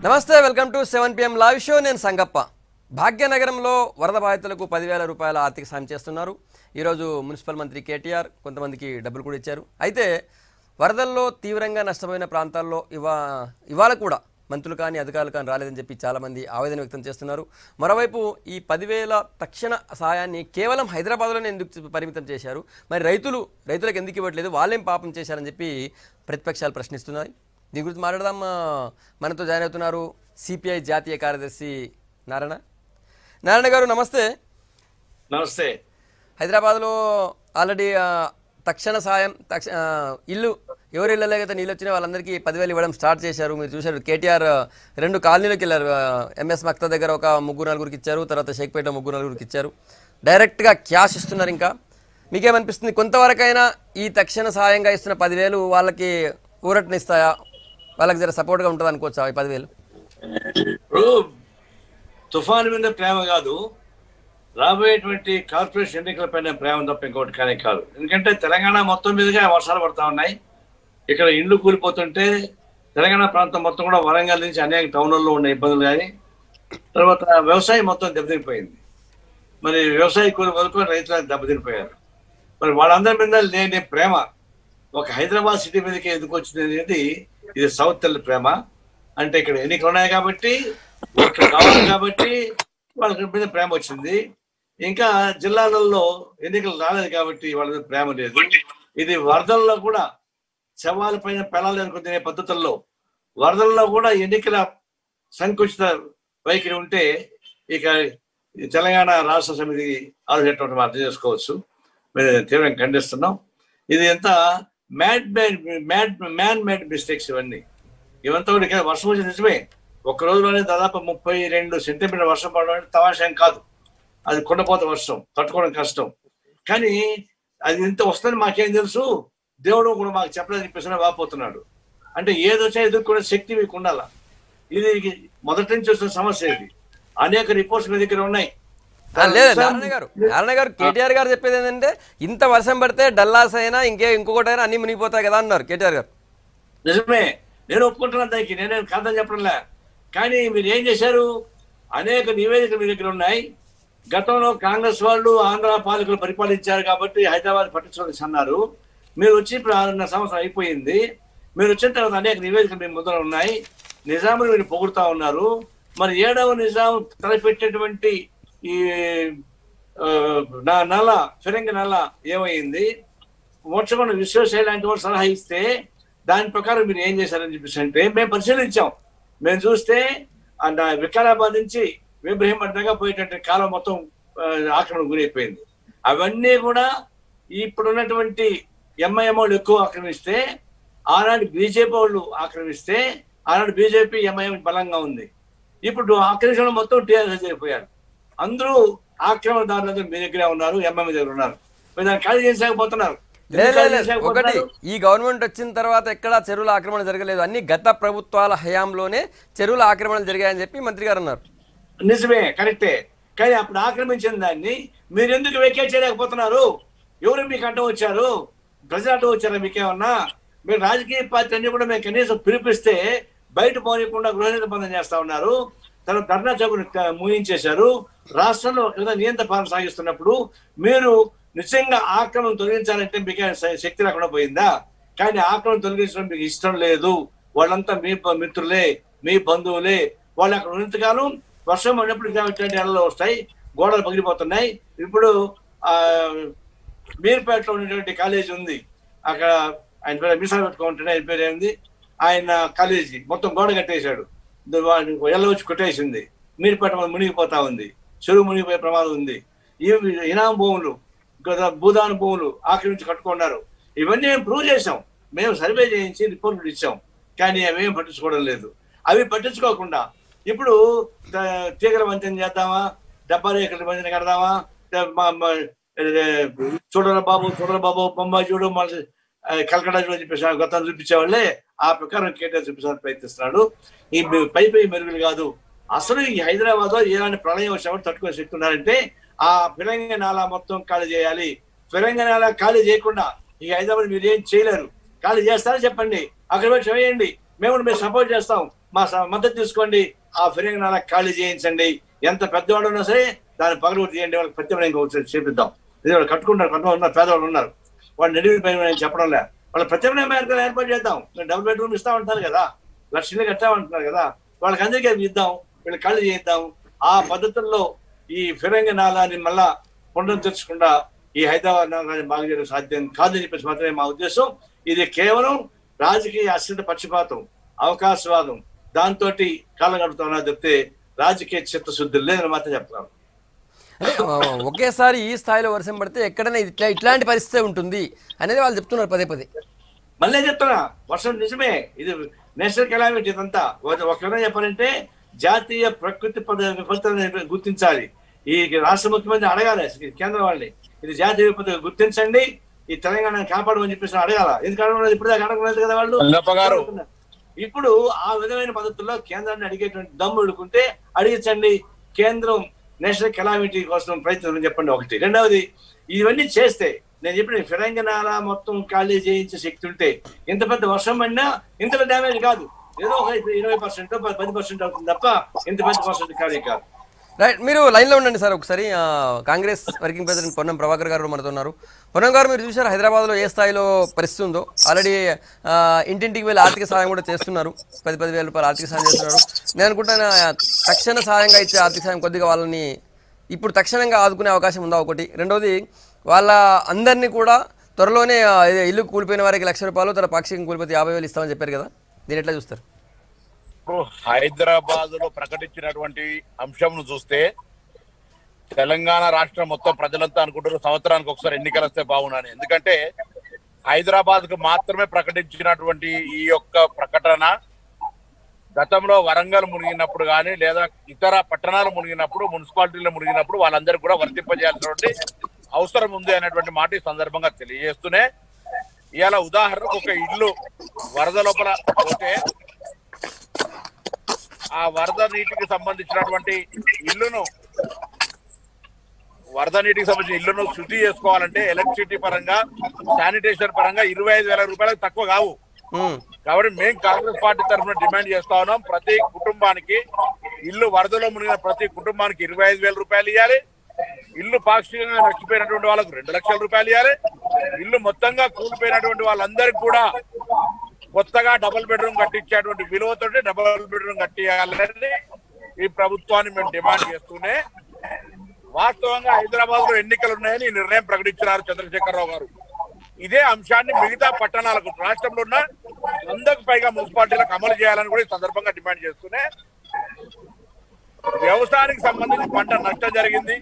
నమస్తే welcome to seven PM live show నేను సంగప్ప భాగ్యనగరంలో వరద బాధితులకు పదివేల రూపాయల ఆర్థిక సాయం చేస్తున్నారు ఈరోజు మున్సిపల్ మంత్రి కేటీఆర్ కొంతమందికి డబ్బులు కూడా ఇచ్చారు అయితే వరదల్లో తీవ్రంగా నష్టపోయిన ప్రాంతాల్లో ఇవా ఇవాళ కూడా మంత్రులు కానీ అధికారులు కానీ రాలేదని చెప్పి చాలామంది ఆవేదన వ్యక్తం చేస్తున్నారు మరోవైపు ఈ పదివేల తక్షణ సహాయాన్ని కేవలం హైదరాబాద్లోనే ఎందుకు పరిమితం చేశారు మరి రైతులు రైతులకు ఎందుకు ఇవ్వట్లేదు వాళ్ళేం పాపం చేశారని చెప్పి ప్రతిపక్షాలు ప్రశ్నిస్తున్నాయి దీని గురించి మాట్లాడదాం ఆ, మనతో జాయిన్ అవుతున్నారు సిపిఐ జాతీయ కార్యదర్శి నారాయణ నారాయణ గారు నమస్తే నమస్తే హైదరాబాద్లో ఆల్రెడీ ఆ, తక్షణ సాయం తక్ష ఆ, ఇల్లు ఎవరి ఇళ్ళలో అయితే నీళ్ళు వచ్చినా వాళ్ళందరికీ పదివేలు ఇవ్వడం స్టార్ట్ చేశారు మీరు చూశారు కేటీఆర్ ఆ, రెండు కాలనీలోకి వెళ్ళారు ఆ, ఎంఎస్ మక్తా దగ్గర ఒక ముగ్గురు నలుగురికి ఇచ్చారు తర్వాత షేక్పేట ముగ్గురు నలుగురికి ఇచ్చారు డైరెక్ట్గా క్యాష్ ఇస్తున్నారు ఇంకా మీకేమనిపిస్తుంది కొంతవరకైనా ఈ తక్షణ సాయంగా ఇస్తున్న పదివేలు వాళ్ళకి ఊరటనిస్తాయా వాళ్ళకి జర సపోర్ట్గా ఉంటుంది అనుకోవచ్చా ఈ పదివేలు ఇప్పుడు తుఫాను మీద ప్రేమ కాదు రాబోయేటువంటి కార్పొరేషన్ ఎన్నికల పైన ప్రేమ తప్ప ఇంకోటి కానీ కాదు ఎందుకంటే తెలంగాణ మొత్తం మీదుగా వర్షాలు పడతా ఉన్నాయి ఇక్కడ ఇండ్లు కూలిపోతుంటే తెలంగాణ ప్రాంతం మొత్తం కూడా వరంగల్ నుంచి అనేక టౌన్లలో ఉన్న ఇబ్బందులు కానీ తర్వాత వ్యవసాయం మొత్తం దెబ్బతినిపోయింది మరి వ్యవసాయ కూలి వరకు రైతులు దెబ్బతినిపోయారు మరి వాళ్ళందరి మీద లేని ప్రేమ ఒక హైదరాబాద్ సిటీ మీదకి ఎందుకు వచ్చింది అనేది ఇది సౌత్ తెల్ల ప్రేమ అంటే ఇక్కడ ఎన్నికలు ఉన్నాయి కాబట్టి ఓట్లు కావాలి కాబట్టి వాళ్ళకి మీద ప్రేమ వచ్చింది ఇంకా జిల్లాలలో ఎన్నికలు రాలేదు కాబట్టి వాళ్ళ మీద ప్రేమ లేదు ఇది వరదల్లో కూడా శవాల పైన పెళాలు ఎన్నుకునే పద్ధతుల్లో వరదల్లో కూడా ఎన్నికల సంకుచిత వైఖరి ఉంటే ఇక ఈ తెలంగాణ రాష్ట్ర సమితి ఆలోచించడం మనం అర్థం చేసుకోవచ్చు మేము తీవ్రంగా ఖండిస్తున్నాం ఇది ఎంత mad mad mad man made mistakes ఇవన్నీ ఇవంతా కూడా ఇక్కడ వర్షం వచ్చి నిజమే ఒక రోజులోనే దాదాపు ముప్పై రెండు సెంటీమీటర్ వర్షం పడడం అంటే తమాషం కాదు అది కొండపోత వర్షం తట్టుకోవడం కష్టం కానీ అది ఇంత వస్తుందని మాకేం తెలుసు దేవుడు కూడా మాకు చెప్పలేదు చెప్పేసి వాపోతున్నాడు అంటే ఏదొచ్చా ఎదుర్కొనే శక్తి మీకు ఉండాలా ఇది మొదటి నుంచి వచ్చిన సమస్య ఇది అనేక రిపోర్ట్స్ మీ దగ్గర ఉన్నాయి ఆ, లేదు నారాయణ గారు నారాయణ గారు కేటీఆర్ గారు చెప్పేది ఏంటంటే ఇంత వర్షం పడితే డల్లాస్ అయినా ఇంకే ఇంకొకటైనా అన్ని మునిగిపోతాయి కదా అన్నారు కేటీఆర్ గారు నిజమే నేను ఒప్పుకుంటున్నాను దానికి నేనేం కాదని చెప్పడంలే కానీ మీరు ఏం చేశారు అనేక నివేదికలు మీ దగ్గర ఉన్నాయి గతంలో కాంగ్రెస్ వాళ్ళు ఆంధ్ర పాలకులు పరిపాలించారు కాబట్టి హైదరాబాద్ పట్టించుకోవాల్సి అన్నారు మీరు వచ్చి ఇప్పుడు ఆరున్నర సంవత్సరం అయిపోయింది మీరు వచ్చిన తర్వాత అనేక నివేదికలు మీ ముందర ఉన్నాయి నిజాముని మీరు పొగుడుతా ఉన్నారు మరి ఏడవ నిజాం తలపెట్టేటువంటి ఈ ఆ, నా నల్ల ఫిరంగి నల్ల ఏమైంది మోక్షకొండ విశ్వేశ్వర లాంటి వాడు సలహా ఇస్తే దాని ప్రకారం మీరు ఏం చేశారని చెప్పేసి అంటే మేము పరిశీలించాం మేము చూస్తే ఆ నా వికారాబాద్ నుంచి ఇబ్రహీంపట్ దాకా పోయేటటువంటి కాలం మొత్తం ఆ, ఆక్రమణ గురైపోయింది అవన్నీ కూడా ఇప్పుడు ఉన్నటువంటి ఎంఐఎం వాళ్ళు ఎక్కువ ఆక్రమిస్తే ఆనాడు బీజేపీ వాళ్ళు ఆక్రమిస్తే ఆనాడు బీజేపీ ఎంఐఎం బలంగా ఉంది ఇప్పుడు ఆక్రమించడం మొత్తం టీఆర్ఎస్ అయిపోయారు అందరూ ఆక్రమణదారులందరూ మీ దగ్గరే ఉన్నారు ఎంఐఎం దగ్గర ఉన్నారు మీరు దాన్ని ఖాళీ చేసేకపోతున్నారు లేదు లేదు, లేదు. ఒకటి ఈ గవర్నమెంట్ వచ్చిన తర్వాత ఎక్కడా చెరువుల ఆక్రమణ జరగలేదు అన్ని గత ప్రభుత్వాల హయాంలోనే చెరువుల ఆక్రమణలు జరిగాయని చెప్పి మంత్రి గారు అన్నారు నిజమే కరెక్టే కానీ అప్పుడు ఆక్రమించిన దాన్ని మీరు ఎందుకు వెకేట్ చేయలేకపోతున్నారు ఎవరు మీకు అడ్డం వచ్చారు ప్రజలు అడ్డం వచ్చారా మీకేమన్నా మీరు రాజకీయ పార్టీ అన్ని కూడా మేము కనీసం పిలిపిస్తే బయట పోనీయకుండా గృహ నిర్బంధం చేస్తా ఉన్నారు తర్వాత ధర్నా చౌకను ముగించేశారు రాష్ట్రంలో ఒక విధంగా నియంత్రణ పాలన సాగిస్తున్నప్పుడు మీరు నిజంగా ఆక్రమణ తొలగించాలంటే మీకు శక్తి లేకుండా పోయిందా కానీ ఆక్రమణ తొలగించడం మీకు ఇష్టం లేదు వాళ్ళంతా మీ ప- మిత్రులే మీ బంధువులే వాళ్ళు అక్కడ ఉన్నంతకాలం వర్షం పడినప్పుడు ఇంకా ఇట్లాంటి నెలలు వస్తాయి గోడలు పగిలిపోతున్నాయి ఇప్పుడు ఆ మీర్పేటలో ఉన్నటువంటి కాలేజీ ఉంది అక్కడ ఆయన పేరు మిసాలు పెట్టుకుంటున్నా ఆయన పేరు ఏంది ఆయన కాలేజీ మొత్తం గోడ కట్టేశాడు ద- వాడిని ఎల్ల వచ్చి కొట్టేసింది మీర్పేట మొత్తం మునిగిపోతా ఉంది చెరువు మునిగిపోయే ప్రమాదం ఉంది ఈ ఇనాం భూములు ఇంకా భూదాన భూములు ఆక్రమించి కట్టుకున్నారు ఇవన్నీ మేము ప్రూవ్ చేసాం మేము సర్వే చేయించి రిపోర్ట్లు ఇచ్చాం కానీ అవేం పట్టించుకోవడం లేదు అవి పట్టించుకోకుండా ఇప్పుడు త- తీగల వంతెన చేద్దామా డబ్బా రేఖల వంతెన కడదామా ద- మా- మా- ఏ, చూడరా బాబు చూడరా బాబు బొమ్మాయి చూడు మళ్ళీ ఆ, కలకడా చూడు అని చెప్పేసి గతం చూపించేవాళ్ళే ఆ ప్రకారం కేటీఆర్ చూపించడానికి ప్రయత్నిస్తున్నాడు ఈ మె- పై పై మెరుగులు కాదు అసలు ఈ హైదరాబాద్ లో ఎలాంటి ప్రళయం వచ్చినప్పుడు తట్టుకునే శక్తి ఉన్నారంటే ఆ ఫిరంగ నాలా మొత్తం ఖాళీ చేయాలి ఫిరంగ నాలా ఖాళీ చేయకుండా ఈ హైదరాబాద్ మీరు ఏం చేయలేరు ఖాళీ చేస్తారని చెప్పండి అక్కడ వచ్చి వేయండి మేము కూడా మేము సపోర్ట్ చేస్తాం మా స- మద్దతు తీసుకోండి ఆ ఫిరంగి నాలా ఖాళీ చేయించండి ఎంత పెద్దవాడు ఉన్నా సరే దాన్ని పగలగొట్టి చేయండి వాళ్ళకి ప్రత్యేకంగా ఇంకొకటి చేపిద్దాం ఇది వాళ్ళు కట్టుకుంటారు కొంతమంది ఉన్నారు పేదవాళ్ళు ఉన్నారు వాళ్ళు నిడివి పైన నేను చెప్పడం లే వాళ్ళ ప్రత్యేకమైన మార్గాలు ఏర్పాటు చేద్దాం మేము డబుల్ బెడ్రూమ్ ఇస్తా ఉంటారు కదా లక్షలు కట్టామంటున్నారు కదా వాళ్ళకి అందరికీ అవి ఇద్దాం వీళ్ళు కళ్ళు చేద్దాం ఆ పద్ధతుల్లో ఈ ఫిరంగి నాలాన్ని మళ్ళా పునరుద్ధరించకుండా ఈ హైదరాబాద్ నగరాన్ని బాగు చేయడం సాధ్యం కాదని చెప్పేసి మాత్రమే మా ఉద్దేశం ఇది కేవలం రాజకీయ అశ్రిత పక్షపాతం అవకాశవాదం దాంతో కాలం గడుపుతున్నా చెప్తే రాజకీయ చిత్తశుద్ధి లేదని మాత్రం చెప్తున్నాను అంటే ఆ, ఒకేసారి ఈ స్థాయిలో వర్షం పడితే ఎక్కడైనా ఇట్లా ఇట్లాంటి పరిస్థితి ఉంటుంది అనేది వాళ్ళు చెప్తున్నారు పదే పదే మళ్ళీ చెప్తున్నా వర్షం నిజమే ఇది నేషనల్ కెలామిటీ ఇదంతా ఒక- ఒక విధంగా చెప్పాలంటే జాతీయ ప్రకృతి పద విపత్తులను గుర్తించాలి ఈ రాష్ట్ర ముఖ్యమంత్రి అడగాలి అసలు ఈ కేంద్రం వాళ్ళని ఇది జాతీయ విపత్తు గుర్తించండి ఈ తెలంగాణను కాపాడమని చెప్పేసి అడగాల ఎందుకు అడగలేదు ఇప్పుడు దాకా అడగలేదు కదా వాళ్ళు రంగప్ప గారు. ఇప్పుడు ఆ విధమైన పద్ధతుల్లో కేంద్రాన్ని అడిగేటువంటి దమ్ము అడుగుంటే అడిగించండి కేంద్రం నేషనల్ కెలామిటీ కోసం ప్రయత్నం చెప్పండి ఒకటి రెండవది ఇవన్నీ చేస్తే నేను చెప్పిన ఫిరంగనాల మొత్తం ఖాళీ చేయించే శక్తి ఉంటే ఇంత పెద్ద వర్షం పడినా ఇంత పెద్ద డ్యామేజ్ కాదు ఏదో ఒక ఇరవై పర్సెంట్ పది పర్సెంట్ అవుతుంది తప్ప ఇంత పెద్ద పర్సెంట్ ఖాళీ కాదు రైట్ మీరు లైన్లో ఉండండి సార్ ఒకసారి ఆ, కాంగ్రెస్ వర్కింగ్ ప్రెసిడెంట్ పొన్నం ప్రభాకర్ గారు మనతో ఉన్నారు పొన్నం గారు మీరు చూసారు హైదరాబాద్లో ఏ స్థాయిలో పరిస్థితి ఉందో ఆల్రెడీ ఆ, ఇంటింటికి వెళ్ళి ఆర్థిక సహాయం కూడా చేస్తున్నారు పది పది వేల రూపాయలు ఆర్థిక సహాయం చేస్తున్నారు నేను అనుకుంటాను ఆ, తక్షణ సహాయంగా ఇచ్చే ఆర్థిక సహాయం కొద్దిగా వాళ్ళని ఇప్పుడు తక్షణంగా ఆదుకునే అవకాశం ఉందా ఒకటి రెండవది వాళ్ళ అందరినీ కూడా త్వరలోనే ఆ, ఇదే ఇల్లు కూలిపోయిన వారికి లక్ష రూపాయలు తన పాక్షికం కూలిపోతే యాభై వేలు ఇస్తామని చెప్పారు కదా దీని ఎట్లా చూస్తారు ఇప్పుడు హైదరాబాద్ లో ప్రకటించినటువంటి అంశంను చూస్తే తెలంగాణ రాష్ట్రం మొత్తం ప్రజలంతా అనుకుంటారు సంవత్సరానికి ఒకసారి ఎన్నికలు వస్తే బాగున్నాను ఎందుకంటే హైదరాబాద్ కు మాత్రమే ప్రకటించినటువంటి ఈ యొక్క ప్రకటన గతంలో వరంగల్ మునిగినప్పుడు కానీ లేదా ఇతర పట్టణాలు మునిగినప్పుడు మున్సిపాలిటీలు మునిగినప్పుడు వాళ్ళందరికీ కూడా వర్తింపజేయాల్సినటువంటి అవసరం ఉంది అనేటువంటి మాట ఈ సందర్భంగా తెలియజేస్తూనే ఇవాళ ఉదాహరణకు ఒక ఇల్లు వరద లోపల పోతే ఆ వరద నీటికి సంబంధించినటువంటి ఇల్లును వరద నీటికి సంబంధించిన ఇల్లును శుద్ధి చేసుకోవాలంటే ఎలక్ట్రిసిటీ పరంగా శానిటేషన్ పరంగా ఇరవై ఐదు వేల రూపాయలకు తక్కువ కావు ఉమ్, కాబట్టి మేము కాంగ్రెస్ పార్టీ తరఫున డిమాండ్ చేస్తా ఉన్నాం ప్రతి కుటుంబానికి ఇల్లు వరదలో మునిగిన ప్రతి కుటుంబానికి ఇరవై ఐదు వేల రూపాయలు ఇవ్వాలి ఇల్లు పాక్షికంగా నష్టపోయినటువంటి వాళ్ళకు రెండు లక్షల రూపాయలు ఇవ్వాలి ఇల్లు మొత్తంగా కూలిపోయినటువంటి వాళ్ళందరికీ కూడా కొత్తగా డబుల్ బెడ్రూమ్ కట్టించేటువంటి విలువతో డబుల్ బెడ్రూమ్ కట్టియాలని ఈ ప్రభుత్వాన్ని మేము డిమాండ్ చేస్తూనే వాస్తవంగా హైదరాబాద్ లో ఎన్నికలు ఉన్నాయని ఈ నిర్ణయం ప్రకటించినారు చంద్రశేఖరరావు గారు ఇదే అంశాన్ని మిగతా పట్టణాలకు రాష్ట్రంలో ఉన్న వందకు పైగా మున్సిపాలిటీలకు అమలు చేయాలని కూడా ఈ సందర్భంగా డిమాండ్ చేస్తూనే వ్యవసాయానికి సంబంధించి పంట నష్టం జరిగింది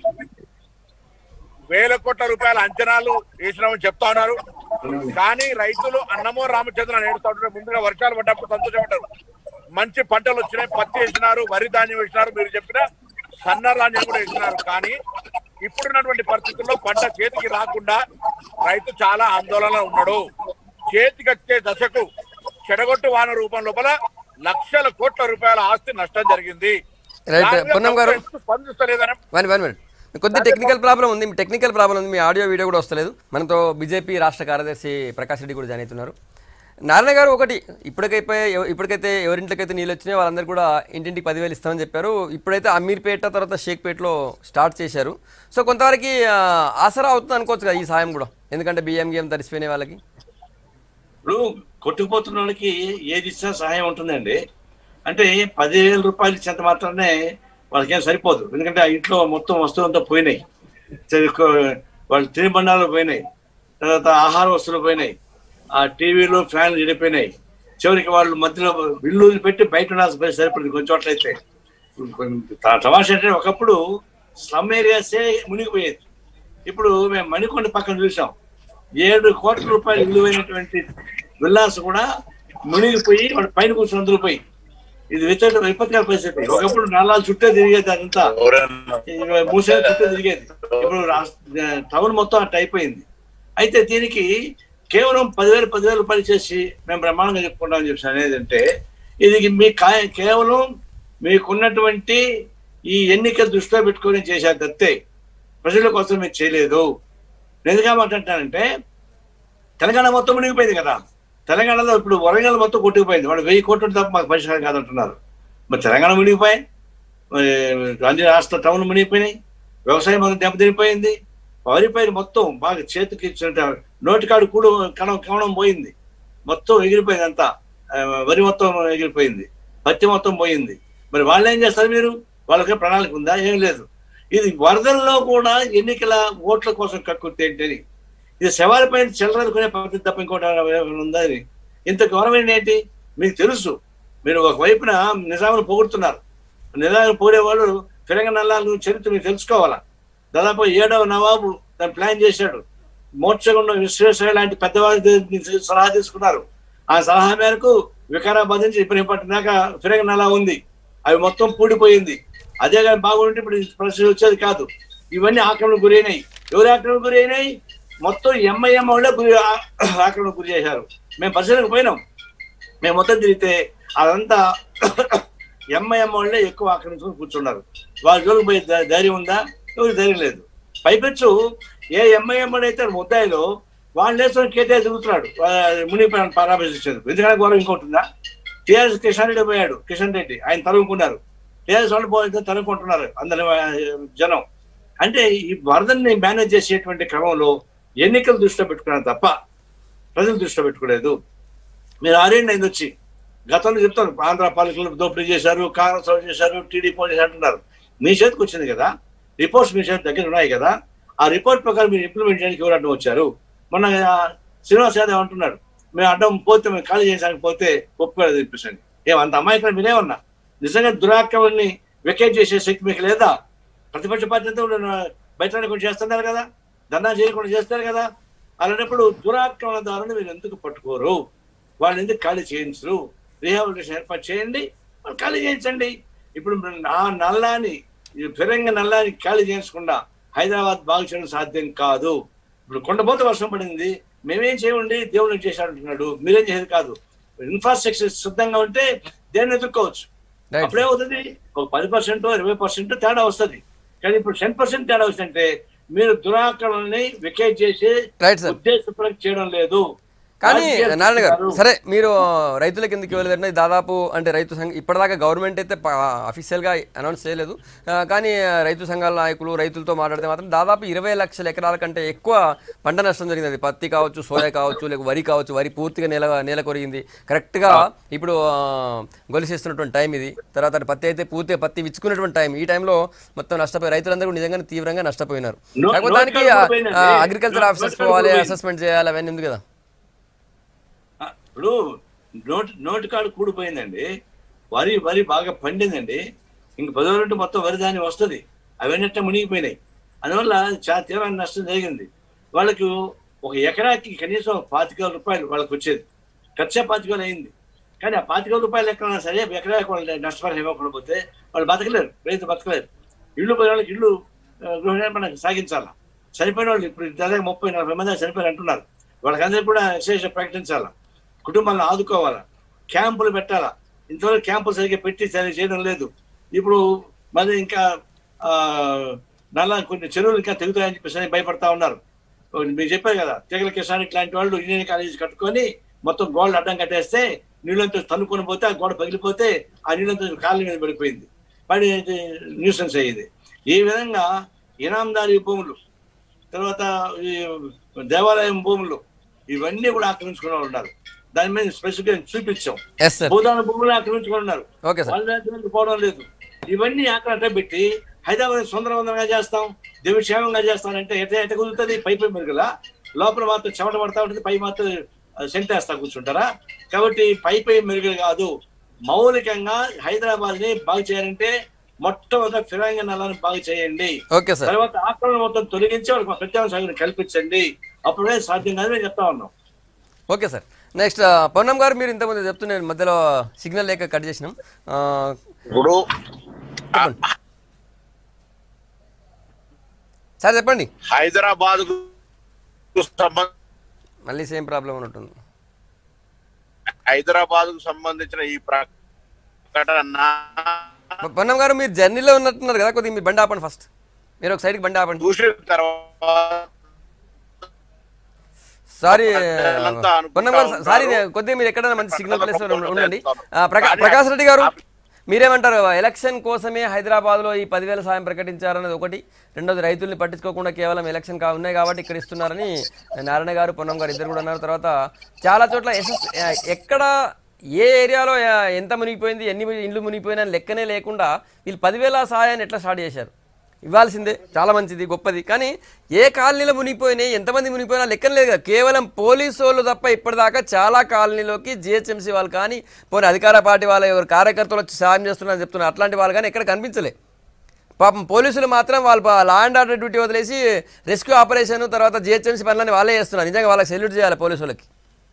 వేల కోట్ల రూపాయల అంచనాలు వేసినామని చెప్తా ఉన్నారు కానీ రైతులు అన్నమో రామచంద్ర నేడుతా ఉంటారు ముందుగా వర్షాలు పడ్డప్పుడు సంతోషపడ్డారు మంచి పంటలు వచ్చినాయి పత్తి వేసినారు వరి ధాన్యం వేసినారు మీరు చెప్పిన సన్న ధాన్యం కూడా వేసినారు కానీ ఇప్పుడున్నటువంటి పరిస్థితుల్లో పంట చేతికి రాకుండా రైతు చాలా ఆందోళన ఉన్నాడు చేతికి వచ్చే దశకు చెడగొట్టు వాన రూపం లోపల లక్షల కోట్ల రూపాయల ఆస్తి నష్టం జరిగింది రైట్. దాని మీద పొన్నం గారు. ప్రభుత్వం స్పందిస్తలేదని వన్ వన్ మినిట్ కొద్ది టెక్నికల్ ప్రాబ్లం ఉంది మీ టెక్నికల్ ప్రాబ్లం ఉంది మీ ఆడియో వీడియో కూడా వస్తలేదు మనతో బీజేపీ రాష్ట్ర కార్యదర్శి ప్రకాష్ రెడ్డి కూడా జాయిన్ అవుతున్నారు నారాయణ గారు ఒకటి ఇప్పటికైతే ఎవ- ఇప్పటికైతే ఎవరింట్లోకైతే నీళ్ళు వచ్చినాయో వాళ్ళందరూ కూడా ఇంటింటికి పదివేలు ఇస్తామని చెప్పారు ఇప్పుడైతే అమీర్పేట తర్వాత షేక్పేటలో స్టార్ట్ చేశారు సో కొంతవరకు ఆ, ఆసరా అవుతుంది అనుకోవచ్చు కదా ఈ సాయం కూడా ఎందుకంటే బియ్యం గియ్యం తడిసిపోయిన వాళ్ళకి ఇప్పుడు కొట్టుకుపోతున్న వాళ్ళకి ఏది ఇచ్చినా సహాయం ఉంటుందండి అంటే పదివేల రూపాయలు ఇచ్చేంత మాత్రమే వాళ్ళకి ఏం సరిపోదు ఎందుకంటే ఆ ఇంట్లో మొత్తం వస్తువులంతా పోయినాయి సరే, కొ- వాళ్ళ తినుబండాలు పోయినాయి తర్వాత ఆహార వస్తువులు పోయినాయి ఆ టీవీలు ఫ్యాన్లు చెడిపోయినాయి చివరికి వాళ్ళు మధ్యలో బిల్లు పెట్టి బయట ఉండాల్సిన పరిస్థితి సరిపడింది కొంచెం చోట్లయితే త- తమాషా అంటే ఒకప్పుడు స్లమ్ ఏరియాసే మునిగిపోయేది ఇప్పుడు మేము మణికొండ పక్కన చూసాం ఏడు కోట్ల రూపాయలు విలువైనటువంటి విల్లాస్ కూడా మునిగిపోయి వాడు పైన కూర్చొని అందరూ పోయి ఇది విపత్తి విపత్కర పరిస్థితి ఒకప్పుడు నల్లాలు చుట్టే తిరిగేది అదంతా మూసే చుట్టూ తిరిగేది ఇప్పుడు రాష్ట్ర టౌన్ మొత్తం అట్ట అయిపోయింది అయితే దీనికి కేవలం పదివేలు పదివేల రూపాయలు చేసి మేము బ్రహ్మాండంగా చెప్పుకుంటామని చెప్పి అనేది అంటే ఇది మీ కా- కేవలం మీకున్నటువంటి ఈ ఎన్నిక దృష్టిలో పెట్టుకొని చేశారు తప్పితే ప్రజల కోసం మీరు చేయలేదు ఎందుకు మాట్లాంటానంటే తెలంగాణ మొత్తం మునిగిపోయింది కదా తెలంగాణలో ఇప్పుడు వరంగల్ మొత్తం కొట్టుకుపోయింది వాడు వెయ్యి కోట్లు తప్ప మాకు పరిష్కారం కాదంటున్నారు మరి తెలంగాణ మునిగిపోయాయి మరి అన్ని రాష్ట్ర టౌన్ మునిగిపోయినాయి వ్యవసాయం మనం దెబ్బతినిపోయింది వరి పైరు మొత్తం బాగా చేతికి ఇచ్చినట్టు నోటికాడు కూడు కణం కవనం పోయింది మొత్తం ఎగిరిపోయింది అంతా ఆ, వరి మొత్తం ఎగిరిపోయింది పత్తి మొత్తం పోయింది మరి వాళ్ళు ఏం చేస్తారు మీరు వాళ్ళకి ప్రణాళిక ఉందా ఏం లేదు ఇది వరదల్లో కూడా ఎన్నికల ఓట్ల కోసం కక్కుర్తి ఏంటని ఇది శవాల పైన చెల్లరనుకునే పద్ధతి తప్ప ఇంకోటి ఏమైనా ఉందా ఇది ఇంత గౌరవం ఏంటి మీకు తెలుసు మీరు ఒకవైపున నిజామును పొగుడుతున్నారు నిజామును పొగిడే వాళ్ళు తెలంగాణ నల్లాలు చరిత్ర మీరు తెలుసుకోవాలా దాదాపు ఏడవ నవాబు దాన్ని ప్లాన్ చేశాడు మోక్షగుండం విశ్వేశ్వర లాంటి పెద్దవారి దగ్గర సలహా తీసుకున్నారు ఆ సలహా మేరకు వికారాబాద్ నుంచి ఇబ్రహీంపట్నం దాకా ఫిరంగ నలా ఉంది అవి మొత్తం పూడిపోయింది అదే కానీ బాగుంటే ఇప్పుడు ఈ పరిస్థితి వచ్చేది కాదు ఇవన్నీ ఆక్రమణకు గురైనాయి ఎవరు ఆక్రమణకు గురైనాయి మొత్తం ఎంఐఎం వాళ్ళే గురి ఆ- ఆక్రమణకు గురి చేశారు మేము పరిశీలనకు పోయినాం మేము మొత్తం తిరిగితే అదంతా ఎంఐఎం వాళ్ళే ఎక్కువ ఆక్రమించుకొని కూర్చున్నారు వాళ్ళ జోలికి పోయే ధై- ధైర్యం ఉందా ఎవరికి ధైర్యం లేదు పైపెచ్చు ఏ ఎంఐఎం అయితే ముద్దాయిలో వాళ్ళు వేసుకొని కేటీఆర్ తిరుగుతున్నాడు మునిగిపోయిన పరామర్శించారు ఎందుకంటే గౌరవం ఇంకొంటుందా టీఆర్ఎస్ కిషన్ రెడ్డి పోయాడు కిషన్ రెడ్డి ఆయన తరుముకున్నారు టీఆర్ఎస్ వాళ్ళు పోతే తరుముకుంటున్నారు అందరి ఆ, జనం అంటే ఈ వరదని మేనేజ్ చేసేటువంటి క్రమంలో ఎన్నికలు దృష్టిలో పెట్టుకున్నారు తప్ప ప్రజలు దృష్టిలో పెట్టుకోలేదు మీరు ఆరేండి అయింది వచ్చి గతంలో చెప్తారు ఆంధ్ర పాలకులు దోపిడీ చేశారు కాంగ్రెస్ వాళ్ళు చేశారు టీడీపీ వాళ్ళు చేశారు అంటున్నారు మీ చేతికి వచ్చింది కదా రిపోర్ట్స్ మీ చేతి దగ్గర ఉన్నాయి కదా ఆ రిపోర్ట్ ప్రకారం మీరు ఇంప్లిమెంట్ చేయడానికి ఎవరు అడ్డం వచ్చారు మొన్న ఆ, శ్రీనివాస్ యాదవ్ అంటున్నాడు మేము అడ్డం పోతే మేము ఖాళీ చేయడానికి పోతే ఒప్పుకోలేదు చెప్పేసండి ఏమంత అమాయకులు మీరేమన్నా నిజంగా దురాక్రమణని వెకేట్ చేసే శక్తి మీకు లేదా ప్రతిపక్ష పార్టీతో బయట కూడా చేస్తున్నారు కదా ధర్నా చేయకుండా చేస్తారు కదా అలాంటప్పుడు దురాక్రమణ ద్వారా మీరు ఎందుకు పట్టుకోరు వాళ్ళు ఎందుకు ఖాళీ చేయించరు రీహాబిలిటేషన్ ఏర్పాటు చేయండి వాళ్ళు ఖాళీ చేయించండి ఇప్పుడు ఆ నల్లాని ఈ ఫిరంగ నల్లాని ఖాళీ చేయించకుండా హైదరాబాద్ బాగు చేయడం సాధ్యం కాదు ఇప్పుడు కొండపోత వర్షం పడింది మేమేం చేయండి దేవుడు చేశాడు అంటున్నాడు మీరేం చేసేది కాదు ఇన్ఫ్రాస్ట్రక్చర్ సిద్ధంగా ఉంటే దేన్ని ఎదుర్కోవచ్చు రైట్ అప్పుడే అవుతుంది ఒక పది పర్సెంట్ ఇరవై పర్సెంట్ తేడా వస్తుంది కానీ ఇప్పుడు టెన్ పర్సెంట్ తేడా వస్తుంటే మీరు దురాక్రమణని వికేట్ చేసి రైట్ సార్ ఉద్దేశపూర్వక చేయడం లేదు కానీ రాజకీయాలు నారాయణ గారు చేస్తున్నారు. సరే మీరు రైతులకు ఎందుకు ఇవ్వలేదంటే దాదాపు అంటే రైతు సంఘ ఇప్పటిదాకా గవర్నమెంట్ అయితే అఫీషియల్గా అనౌన్స్ చేయలేదు ఆ, కానీ ఆ, రైతు సంఘాల నాయకులు రైతులతో మాట్లాడితే మాత్రం దాదాపు ఇరవై లక్షల ఎకరాల కంటే ఎక్కువ పంట నష్టం జరిగింది అది పత్తి కావచ్చు సోయా కావచ్చు లేక వరి కావచ్చు వరి పూర్తిగా నేల నేల కొరిగింది కరెక్ట్గా ఇప్పుడు ఆ, గొలిసేస్తున్నటువంటి టైం ఇది తర్వాత అటు పత్తి అయితే పూర్తిగా పత్తి విచ్చుకున్నటువంటి టైం ఈ టైంలో మొత్తం నష్టపోయి రైతులందరూ నిజంగా తీవ్రంగా నష్టపోయినారు నో- కాకపోతే నోట్ దానికి కార్డు పోయిందండి. అగ్రికల్చర్ నోట్ ఆఫీసర్స్ కార్డు పోవాలి పోయింది. అసెస్మెంట్ చేయాలి అవన్నీ ఉంది కదా ఆ, ఇప్పుడు నోటి నోటి కాడు కూడిపోయిందండి వరి వరి బాగా పండిందండి ఇంక పదో నుండి మొత్తం వరి ధాన్యం వస్తుంది అవన్నీ మునిగిపోయినాయి అందువల్ల చాలా తీవ్రమైన నష్టం జరిగింది వాళ్ళకు ఒక ఎకరాకి కనీసం పాతిక వేల రూపాయలు వాళ్ళకి వచ్చేది ఖర్చే పాతిక వేలు అయింది కానీ ఆ పాతిక వేల రూపాయలు ఎక్కడైనా సరే ఎకరాకి వాళ్ళు నష్టపరిహారం ఇవ్వకుండా పోతే వాళ్ళు బతకలేరు రైతు బతకలేరు ఇల్లు పోయిన వాళ్ళకి ఇల్లు ఆ, గృహ నిర్మాణం సాగించాలా చనిపోయిన వాళ్ళు ఇప్పుడు దాదాపు ముప్పై నలభై మంది చనిపోయిన అంటున్నారు వాళ్ళకందరికీ కూడా విశేష ప్రకటించాలా కుటుంబాలను ఆదుకోవాలా క్యాంపులు పెట్టాలా ఇంతవరకు క్యాంపులు సరిగ్గా పెట్టి సరిగ్గా చేయడం లేదు ఇప్పుడు మళ్ళీ ఇంకా ఆ నల్ల కొన్ని చెరువులు ఇంకా తెగుతాయని చెప్పేసి అని భయపడతా ఉన్నారు మీరు చెప్పారు కదా తెగల కిసాన్ ఇట్లాంటి వాళ్ళు ఇంజనీరింగ్ కాలేజ్ కట్టుకొని మొత్తం గోడలు అడ్డం కట్టేస్తే నీళ్ళంతా తన్నుకొని పోతే ఆ గోడ పగిలిపోతే ఆ నీళ్ళంతా కాళ్ళ మీద పడిపోయింది పడి న్యూసెన్స్ అయ్యింది ఈ విధంగా ఇనాందారి భూములు తర్వాత ఈ దేవాలయం భూములు ఇవన్నీ కూడా ఆక్రమించుకున్న వాళ్ళు ఉన్నారు దాని మీద స్పెసిఫిక్ గా చూపించాం ఎస్ సార్ భూదాన భూములు ఆక్రమించుకుని ఉన్నారు ఓకే సార్ వాళ్ళ దగ్గరికి పోవడం లేదు ఇవన్నీ అక్కడ పెట్టి హైదరాబాద్ సుందరవందరంగా చేస్తాం దివ్యక్షేమంగా చేస్తానంటే ఎట ఎట కుదురుతుంది పై పై మెరుగులా లోపల మాత్రం చెమట పడతా ఉంటుంది పై మాత్రం సెంట్ వేస్తా కూర్చుంటారా కాబట్టి పై పై మెరుగులు కాదు మౌలికంగా హైదరాబాద్ ని బాగు చేయాలంటే మొట్టమొదటి ఫిరంగ నల్లని బాగు చేయండి ఓకే సార్ తర్వాత ఆక్రమణ మొత్తం తొలగించి వాళ్ళకి ప్రత్యేక సాగుని కల్పించండి అప్పుడే సాధ్యం కాదని మేము చెప్తా ఉన్నాం ఓకే సార్ నెక్స్ట్ పొన్నం గారు మీరు ఇంతకుముందు చెప్తున్నారు మధ్యలో సిగ్నల్ లేక కట్ చేసినాం ఆ, ఇప్పుడు చెప్పండి సార్ చెప్పండి హైదరాబాద్ మళ్ళీ సేమ్ ప్రాబ్లం ఉన్నట్టుంది హైదరాబాద్ కు సంబంధించిన ఈ ప్రకటన పొ- పొన్నం గారు మీరు జర్నీలో ఉన్నట్టున్నారు కదా కొద్దిగా మీరు బండి ఆపండి ఫస్ట్ మీరు ఒక సైడ్కి బండి ఆపండి చూసిన తర్వాత సారీ ప్రజలంతా అనుకుంటా పొన్నం గారు ఉంటారు. సారీ కొద్దిగా మీరు ఎక్కడైనా మంచి సిగ్నల్ ప్లేస్ లో ఉండండి ఆ, ప్రకా- కానీ ప్రకాష్ రెడ్డి గారు మీరేమంటారు ఎలక్షన్ కోసమే హైదరాబాద్లో ఈ పదివేల సాయం ప్రకటించారన్నది ఒకటి రెండోది రైతుల్ని పట్టించుకోకుండా కేవలం ఎలక్షన్ కా ఉన్నాయి కాబట్టి ఇక్కడ ఇస్తున్నారని నారాయణ గారు పొన్నం గారు ఇద్దరు కూడా అన్నారు తర్వాత చాలా చోట్ల ఎస్ఎస్ ఎక్కడ ఏ ఏరియాలో ఆ, ఎంత మునిగిపోయింది ఎన్ని ఇండ్లు మునిగిపోయినా అని లెక్కనే లేకుండా వీళ్ళు పదివేల సహాయాన్ని ఎట్లా స్టార్ట్ చేశారు ఇవ్వాల్సిందే చాలా మంచిది గొప్పది కానీ ఏ కాలనీలో మునిగిపోయినాయి ఎంతమంది మునిగిపోయినా లెక్కన లేదు కదా కేవలం పోలీసు వాళ్ళు తప్ప ఇప్పటిదాకా చాలా కాలనీలోకి జిహెచ్ఎంసీ వాళ్ళు కానీ పోనీ అధికార పార్టీ వాళ్ళ ఎవరు కార్యకర్తలు వచ్చి సాయం చేస్తున్నారని చెప్తున్నారు అట్లాంటి వాళ్ళు కానీ ఎక్కడ కనిపించలే పాపం పోలీసులు మాత్రం వాళ్ళు లా అండ్ ఆర్డర్ డ్యూటీ వదిలేసి రెస్క్యూ ఆపరేషన్ తర్వాత జిహెచ్ఎంసీ పనులని వాళ్ళే చేస్తున్నారు నిజంగా వాళ్ళకి సెల్యూట్ చేయాలి పోలీసులకి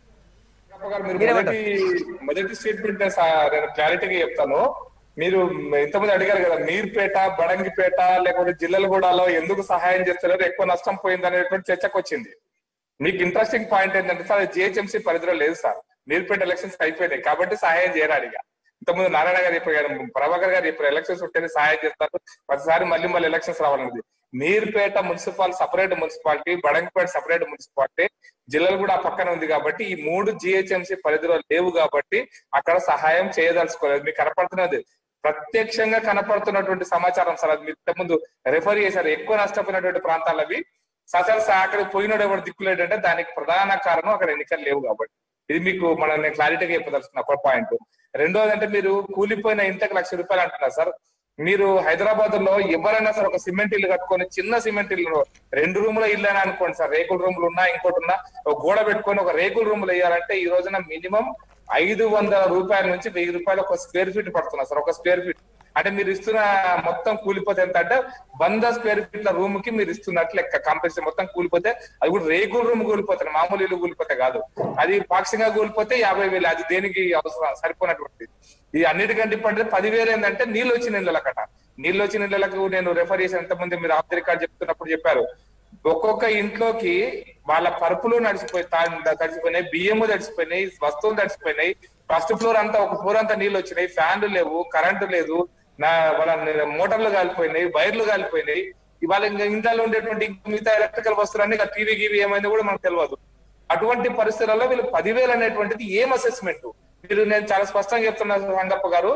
కప్ప గారు మీరు మీరేమంటారు? మొదటి మొదటి స్టేట్మెంట్ నేను క్లారిటీగా చెప్తాను మీరు ఇంతమంది అడిగారు కదా మీర్పేట బడంగిపేట లేకపోతే జిల్లలగూడలో ఎందుకు సహాయం చేస్తున్నారు ఎక్కువ నష్టం పోయింది అనేటువంటి చర్చకు వచ్చింది మీకు ఇంట్రెస్టింగ్ పాయింట్ ఏంటంటే సార్ జిహెచ్ఎంసీ పరిధిలో లేదు సార్ మీర్పేట ఎలక్షన్స్ అయిపోయినాయి కాబట్టి సహాయం చేయరాడు ఇక ఇంతకుముందు నారాయణ గారు చెప్పారు ప్రభాకర్ గారు ఇప్పుడు ఎలక్షన్స్ ఉంటేనే సహాయం చేస్తారు ప్రతిసారి మళ్ళీ మళ్ళీ ఎలక్షన్స్ రావాలన్నది Meerpet municipal separate municipality Badangpet separate municipality జిల్లాలు కూడా ఆ పక్కన ఉంది కాబట్టి ఈ మూడు జిహెచ్ఎంసీ పరిధిలో లేవు కాబట్టి అక్కడ సహాయం చేయదలుచుకోలేదు మీకు కనపడుతున్నది ప్రత్యక్షంగా కనపడుతున్నటువంటి సమాచారం సార్ అది మీరు ఇంతకుముందు రెఫర్ చేశారు ఎక్కువ నష్టపోయినటువంటి ప్రాంతాలు అవి ససలు అక్కడికి పోయినోడు ఎవరు దిక్కులేడంటే దానికి ప్రధాన కారణం అక్కడ ఎన్నికలు లేవు కాబట్టి ఇది మీకు మనం నేను క్లారిటీగా చెప్పదలుచుకున్న ఒక పాయింట్ రెండోది అంటే మీరు కూలిపోయిన ఇంతకు లక్ష రూపాయలు అంటున్నారు సార్ మీరు హైదరాబాద్ లో ఎవరైనా సార్ ఒక సిమెంట్ ఇల్లు కట్టుకొని చిన్న సిమెంట్ ఇల్లు రెండు రూముల ఇల్లు అని అనుకోండి సార్ రేకుల రూములు ఉన్నా ఇంకోటి ఉన్నా ఒక గోడ పెట్టుకొని ఒక రేకుల రూములు వేయాలంటే ఈ రోజున మినిమం ఐదు వందల రూపాయల నుంచి వెయ్యి రూపాయలు ఒక స్క్వేర్ ఫీట్ పడుతున్నా సార్ ఒక స్క్వేర్ ఫీట్ అంటే మీరు ఇస్తున్న మొత్తం కూలిపోతే ఎంత అంటే వంద స్క్వేర్ ఫీట్ల రూమ్ కి మీరు ఇస్తున్నట్లు లెక్క కాంపెన్సేషన్ మొత్తం కూలిపోతే అది కూడా రేకుల రూమ్ కూలిపోతాయి మామూలు ఇల్లు కూలిపోతే కాదు అది పాక్షికంగా కూలిపోతే యాభై వేలు అది దేనికి అవసరం సరిపోయినటువంటిది ఇది అన్నిటికంటే ఇప్పుడు పదివేలు ఏంటంటే నీళ్ళు వచ్చిన ఇళ్ళకట నీళ్ళు వచ్చిన ఇళ్ళకు నేను రెఫర్ చేసిన ఎంతమంది మీరు ఆఫ్ ది రికార్డ్ చెప్తున్నప్పుడు చెప్పారు ఒక్కొక్క ఇంట్లోకి వాళ్ళ పరుపులు నడిచిపోయి తా- తడిచిపోయినాయి బియ్యము తడిచిపోయినాయి వస్తువులు తడిచిపోయినాయి ఫస్ట్ ఫ్లోర్ అంతా ఒక ఫ్లోర్ అంతా నీళ్ళు వచ్చినాయి ఫ్యాన్లు లేవు కరెంటు లేదు నా వాళ్ళ మోటార్లు కాలిపోయినాయి వైర్లు కాలిపోయినాయి ఇవాళ ఇంకా ఇంట్లో ఉండేటువంటి ఇంకా మిగతా ఎలక్ట్రికల్ వస్తువులన్నీ టీవీ గీవీ ఏమైంది కూడా మనకు తెలియదు అటువంటి పరిస్థితులలో వీళ్ళు పదివేలు అనేటువంటిది ఏం అసెస్మెంట్ మీరు నేను చాలా స్పష్టంగా చెప్తున్నా సంగప్ప గారు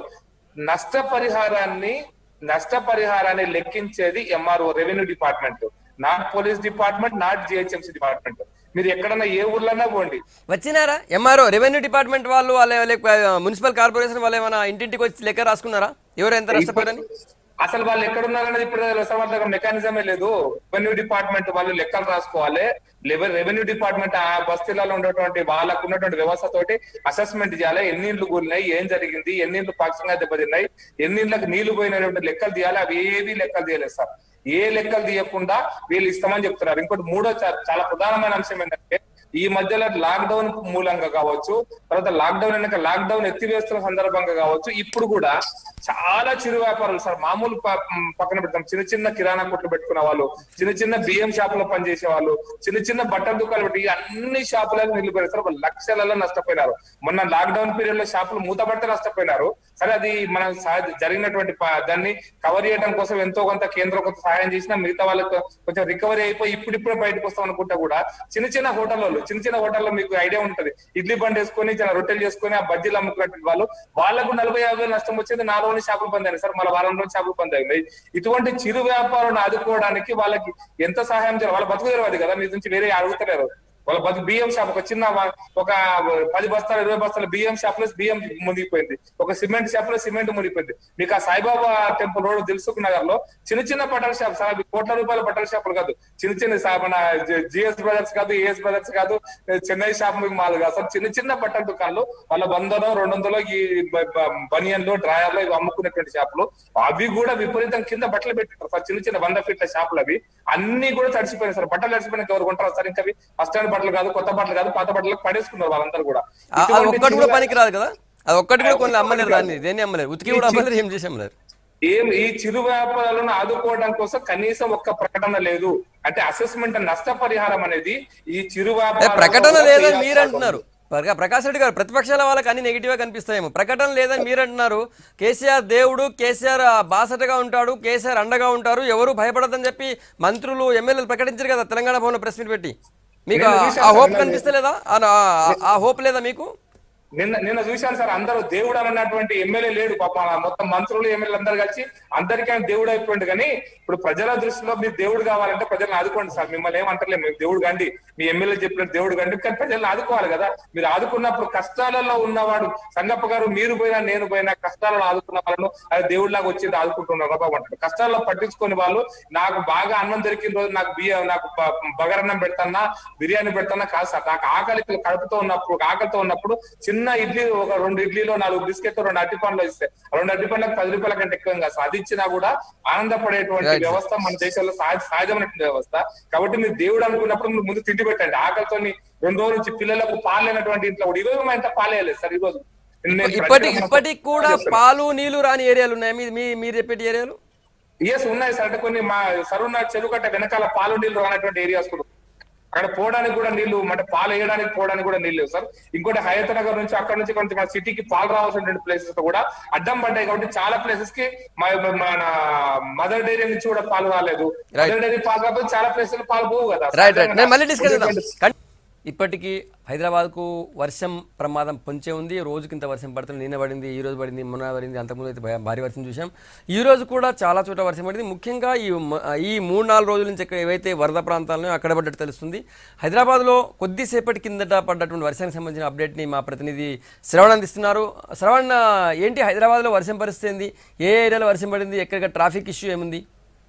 నష్టపరిహారాన్ని నష్టపరిహారాన్ని లెక్కించేది MRO revenue department not police department not GHMC department మీరు ఎక్కడన్నా ఏ ఊర్లన్నా పోండి వచ్చినారా ఎంఆర్ఓ రెవెన్యూ డిపార్ట్మెంట్ వాళ్ళు వాళ్ళ లేక మున్సిపల్ కార్పొరేషన్ వాళ్ళు ఏమైనా ఇంటింటికి వచ్చి లెక్క రాసుకున్నారా ఎవరు ఎంత నష్టపోయారని అసలు వాళ్ళు ఎక్కడ ఉన్నారనేది ఇప్పుడు అసలు వాళ్ళ దగ్గర మెకానిజమే లేదు రెవెన్యూ డిపార్ట్మెంట్ వాళ్ళు లెక్కలు రాసుకోవాలి లెవెల్ రెవెన్యూ డిపార్ట్మెంట్ ఆ బస్తీలలో ఉన్నటువంటి వాళ్ళకు ఉన్నటువంటి వ్యవస్థ తోటి అసెస్మెంట్ చేయాలి ఎన్ని ఇండ్లు కూలినాయి ఏం జరిగింది ఎన్ని ఇండ్లు పాక్షికంగా దెబ్బతిన్నాయి ఎన్ని ఇండ్లకు నీళ్లు పోయినటువంటి లెక్కలు తీయాలి అవి ఏవి లెక్కలు తీయలేదు సార్ ఏ లెక్కలు తీయకుండా వీళ్ళు ఇస్తామని చెప్తున్నారు ఇంకోటి మూడో చా- చాలా ప్రధానమైన అంశం ఏంటంటే ఈ మధ్యలో లాక్డౌన్ మూలంగా కావచ్చు తర్వాత లాక్డౌన్ వెనక లాక్డౌన్ ఎత్తివేస్తున్న సందర్భంగా కావచ్చు ఇప్పుడు కూడా చాలా చిరు వ్యాపారులు సార్ మామూలు ప- మ్, పక్కన పెడతాం చిన్న చిన్న కిరాణా కొట్లు పెట్టుకున్న వాళ్ళు చిన్న చిన్న బియ్యం షాపులో పనిచేసే వాళ్ళు చిన్న చిన్న బట్టల దుకాణాలు పెట్టి అన్ని షాపులకు నిల్లు పెడతారు వాళ్ళు లక్షలలో నష్టపోయినారు మొన్న లాక్డౌన్ పీరియడ్ లో షాపులు మూతపడితే నష్టపోయినారు సరే అది మనం సహజ జరిగినటువంటి ప- దాన్ని కవర్ చేయడం కోసం ఎంతో కొంత కేంద్రం కొంత సహాయం చేసినా మిగతా వాళ్ళకు కొంచెం రికవరీ అయిపోయి ఇప్పుడిప్పుడే బయటకు వస్తాం అనుకుంటా కూడా చిన్న చిన్న హోటల్లో చిన్న చిన్న హోటల్లో మీకు ఐడియా ఉంటది ఇడ్లీ బండి వేసుకొని చిన్న రొట్టెలు చేసుకొని ఆ బజ్జీలు అమ్ముకున్నటువంటి వాళ్ళు వాళ్ళకు నలభై యాభై వేలు నష్టం వచ్చేది నాలుగు రోజులు షాపులు బంద్ అయినాయి సార్ మళ్ళీ వారం రోజులు షాపులు బంద్ అయినాయి ఇటువంటి చిరు వ్యాపారాలను ఆదుకోవడానికి వాళ్ళకి ఎంత సహాయం చేయాలి వాళ్ళ బతుకు తెరవదు కదా మీ నుంచి వేరే అడుగుతలేరు వాళ్ళ బతుకు బియ్యం షాప్ ఒక చిన్న వా- ఒక పది బస్తాలు ఇరవై బస్తాల బియ్యం షాప్ లో బియ్యం మునిగిపోయింది ఒక సిమెంట్ షాప్ లో సిమెంట్ మునిగిపోయింది మీకు ఆ సాయిబాబా టెంపుల్ రోడ్ దిల్సుఖ్ నగర్ లో చిన్న చిన్న బట్టల షాప్ సార్ అవి కోట్ల రూపాయల బట్టల షాపులు కాదు చిన్న చిన్న షా- మన జిఎస్ బ్రదర్స్ కాదు ఏఎస్ బ్రదర్స్ కాదు చెన్నై షాపింగ్ మాల్ కాదు అసలు చిన్న చిన్న బట్టల దుకాణాలు వాళ్ళ వందలో రెండు వందలో ఈ బ- బ- బనియన్లు డ్రాయర్లు ఇవి అమ్ముకునేటువంటి షాపులు అవి కూడా విపరీతం కింద బట్టలు పెట్టారు సార్ చిన్న చిన్న వంద ఫీట్ల షాపులు అవి అన్ని కూడా తడిసిపోయినాయి సార్ బట్టలు తడిసిపోయినాక ఎవరు కొంటారు సార్ ఇంకా అవి ఫస్ట్ హ్యాండ్ బట్టలు కాదు కొత్త బట్టలు కాదు పాత బట్టలకు పడేసుకున్నారు వాళ్ళందరూ కూడా ఆ- అది ఇటువంటి ఒక్కటి కూడా చిన్న- పనికి రాదు కదా అది ఒక్కటి కూడా కొన్ని ఒక్కటి అమ్మలేరు పనికి దాన్ని దేన్ని అమ్మలేరు ఉతికి కూడా అమ్మలేరు ఏం చేసి అమ్మలేరు ఏం ఈ చిరు వ్యాపారాలను ఆదుకోవడం కోసం కనీసం ఒక్క ప్రకటన లేదు అంటే అసెస్మెంట్ నష్టపరిహారం అనేది ఈ చిరు ఏ, వ్యాపారం ప్రకటన లేదని మీరు అంటున్నారు ప్రకా- ప్రకాష్ రెడ్డి గారు ప్రతిపక్షాల వాళ్ళకి అన్ని నెగిటివ్ గా కనిపిస్తాయేమో ప్రకటన లేదని మీరు అంటున్నారు కేసీఆర్ దేవుడు కేసీఆర్ ఆ, బాసటగా ఉంటాడు కేసీఆర్ అండగా ఉంటారు ఎవరు భయపడదని చెప్పి మంత్రులు ఎమ్మెల్యేలు ప్రకటించారు కదా తెలంగాణ భవన్లో ప్రెస్ మీట్ పెట్టి మీకు నేను ఆ- చూశాను ఆ సార్, హోప్ నేను- కనిపిస్తలేదా ఆ- ఆ- ఆ హోప్ లేదా మీకు నిన్న నిన్న చూశాను సార్ అందరూ దేవుడు అన్నటువంటి ఎమ్మెల్యే లేడు పాప మొత్తం మంత్రులు ఎమ్మెల్యేలు అందరు కలిసి అందరికీ ఆయన దేవుడు అయిపోయింది కానీ ఇప్పుడు ప్రజల దృష్టిలో మీరు దేవుడు కావాలంటే ప్రజలను ఆదుకోండి సార్ మిమ్మల్ని ఏమంటలేదు మీరు దేవుడు కండి మీ ఎమ్మెల్యే చెప్పినట్టు దేవుడు కండి కానీ ప్రజలను ఆదుకోవాలి కదా మీరు ఆదుకున్నప్పుడు కష్టాలలో ఉన్నవాడు సంగప్ప గారు మీరు పోయినా నేను పోయినా కష్టాలలో ఆదుకున్న వాళ్ళను అది దేవుడిలాగా వచ్చి ఆదుకుంటున్నారు బాబు అంటారు కష్టాల్లో పట్టించుకొని వాళ్ళు నాకు బాగా అన్నం దొరికిన రోజు నాకు బియ్యం నాకు బ- బగరన్నం పెడతానా బిర్యానీ పెడతానా కాదు సార్ నాకు ఆకలి కడుపుతో ఉన్నప్పుడు ఆకలితో ఉన్నప్పుడు చిన్న ఇడ్లీ ఒక రెండు ఇడ్లీలో నాలుగు బిస్కెట్ రెండు అట్టి పండ్లు ఇస్తే రెండు అట్టి పండ్లకు పది రూపాయల కంటే ఎక్కువ కాదు సార్ అది ఇచ్చినా కూడా ఆనందపడేటువంటి Right. వ్యవస్థ మన దేశంలో సహజ సహజమైనటువంటి వ్యవస్థ కాబట్టి మీరు దేవుడు అనుకున్నప్పుడు మీరు ముందు తిండి పెట్టండి ఆకలితో రెండు రోజుల నుంచి పిల్లలకు పాలు లేనటువంటి ఇంట్లో కూడా ఈరోజు మా ఇంట్లో పాలేయలేదు సార్ ఈ రోజు నేను ఇప్పటి ప్రజలకు ఇప్పటికి కూడా చెప్తున్నా. పాలు నీళ్లు రాని ఏరియాలు ఉన్నాయి మీ మీ- మీరు చెప్పేటి ఏరియాలు ఎస్ ఉన్నాయి సార్ అంటే కొన్ని మా సరువున చెరువు కట్ట వెనకాల పాలు నీళ్లు రానటువంటి ఏరియాస్ కూడా అక్కడ పోవడానికి కూడా నీళ్లు అంటే పాలు వేయడానికి పోవడానికి కూడా నీళ్ళు లేవు సార్ ఇంకోటి హయత్ నగర్ నుంచి అక్కడ నుంచి కొంచెం మన సిటీకి పాలు రావాల్సినటువంటి ప్లేసెస్ కూడా అడ్డం పడ్డాయి కాబట్టి చాలా ప్లేసెస్ కి మా- మన మదర్ డైరీ నుంచి కూడా పాలు రాలేదు Right. మదర్ డైరీ పాలు రాకపోతే చాలా ప్లేసెస్ పాలు పోవు కదా రైట్ రైట్ నేను మళ్ళీ డిస్కస్ చేద్దాం ఉండేటువంటి- కన్- ఇప్పటికీ హైదరాబాద్కు వర్షం ప్రమాదం పొంచే ఉంది రోజుకింత వర్షం పడుతుంది నిన్న పడింది ఈ రోజు పడింది మొన్న పడింది అంతకుముందు అయితే భయ- భారీ వర్షం చూసాం ఈ రోజు కూడా చాలా చోట వర్షం పడింది ముఖ్యంగా ఈ మ- ఈ మూడు నాలుగు రోజుల నుంచి ఎక్కడ ఏవైతే వరద ప్రాంతాలను అక్కడ పడ్డట్టు తెలుస్తుంది హైదరాబాద్లో కొద్దిసేపటి కిందట పడ్డటువంటి వర్షానికి సంబంధించిన అప్డేట్ని మా ప్రతినిధి శ్రవణ్ అందిస్తున్నారు శ్రవణ్ ఏంటి హైదరాబాద్లో వర్షం పరిస్థితి ఏంది ఏ ఏరియాలో వర్షం పడింది ఎక్కడ ట్రాఫిక్ ఇష్యూ ఏముంది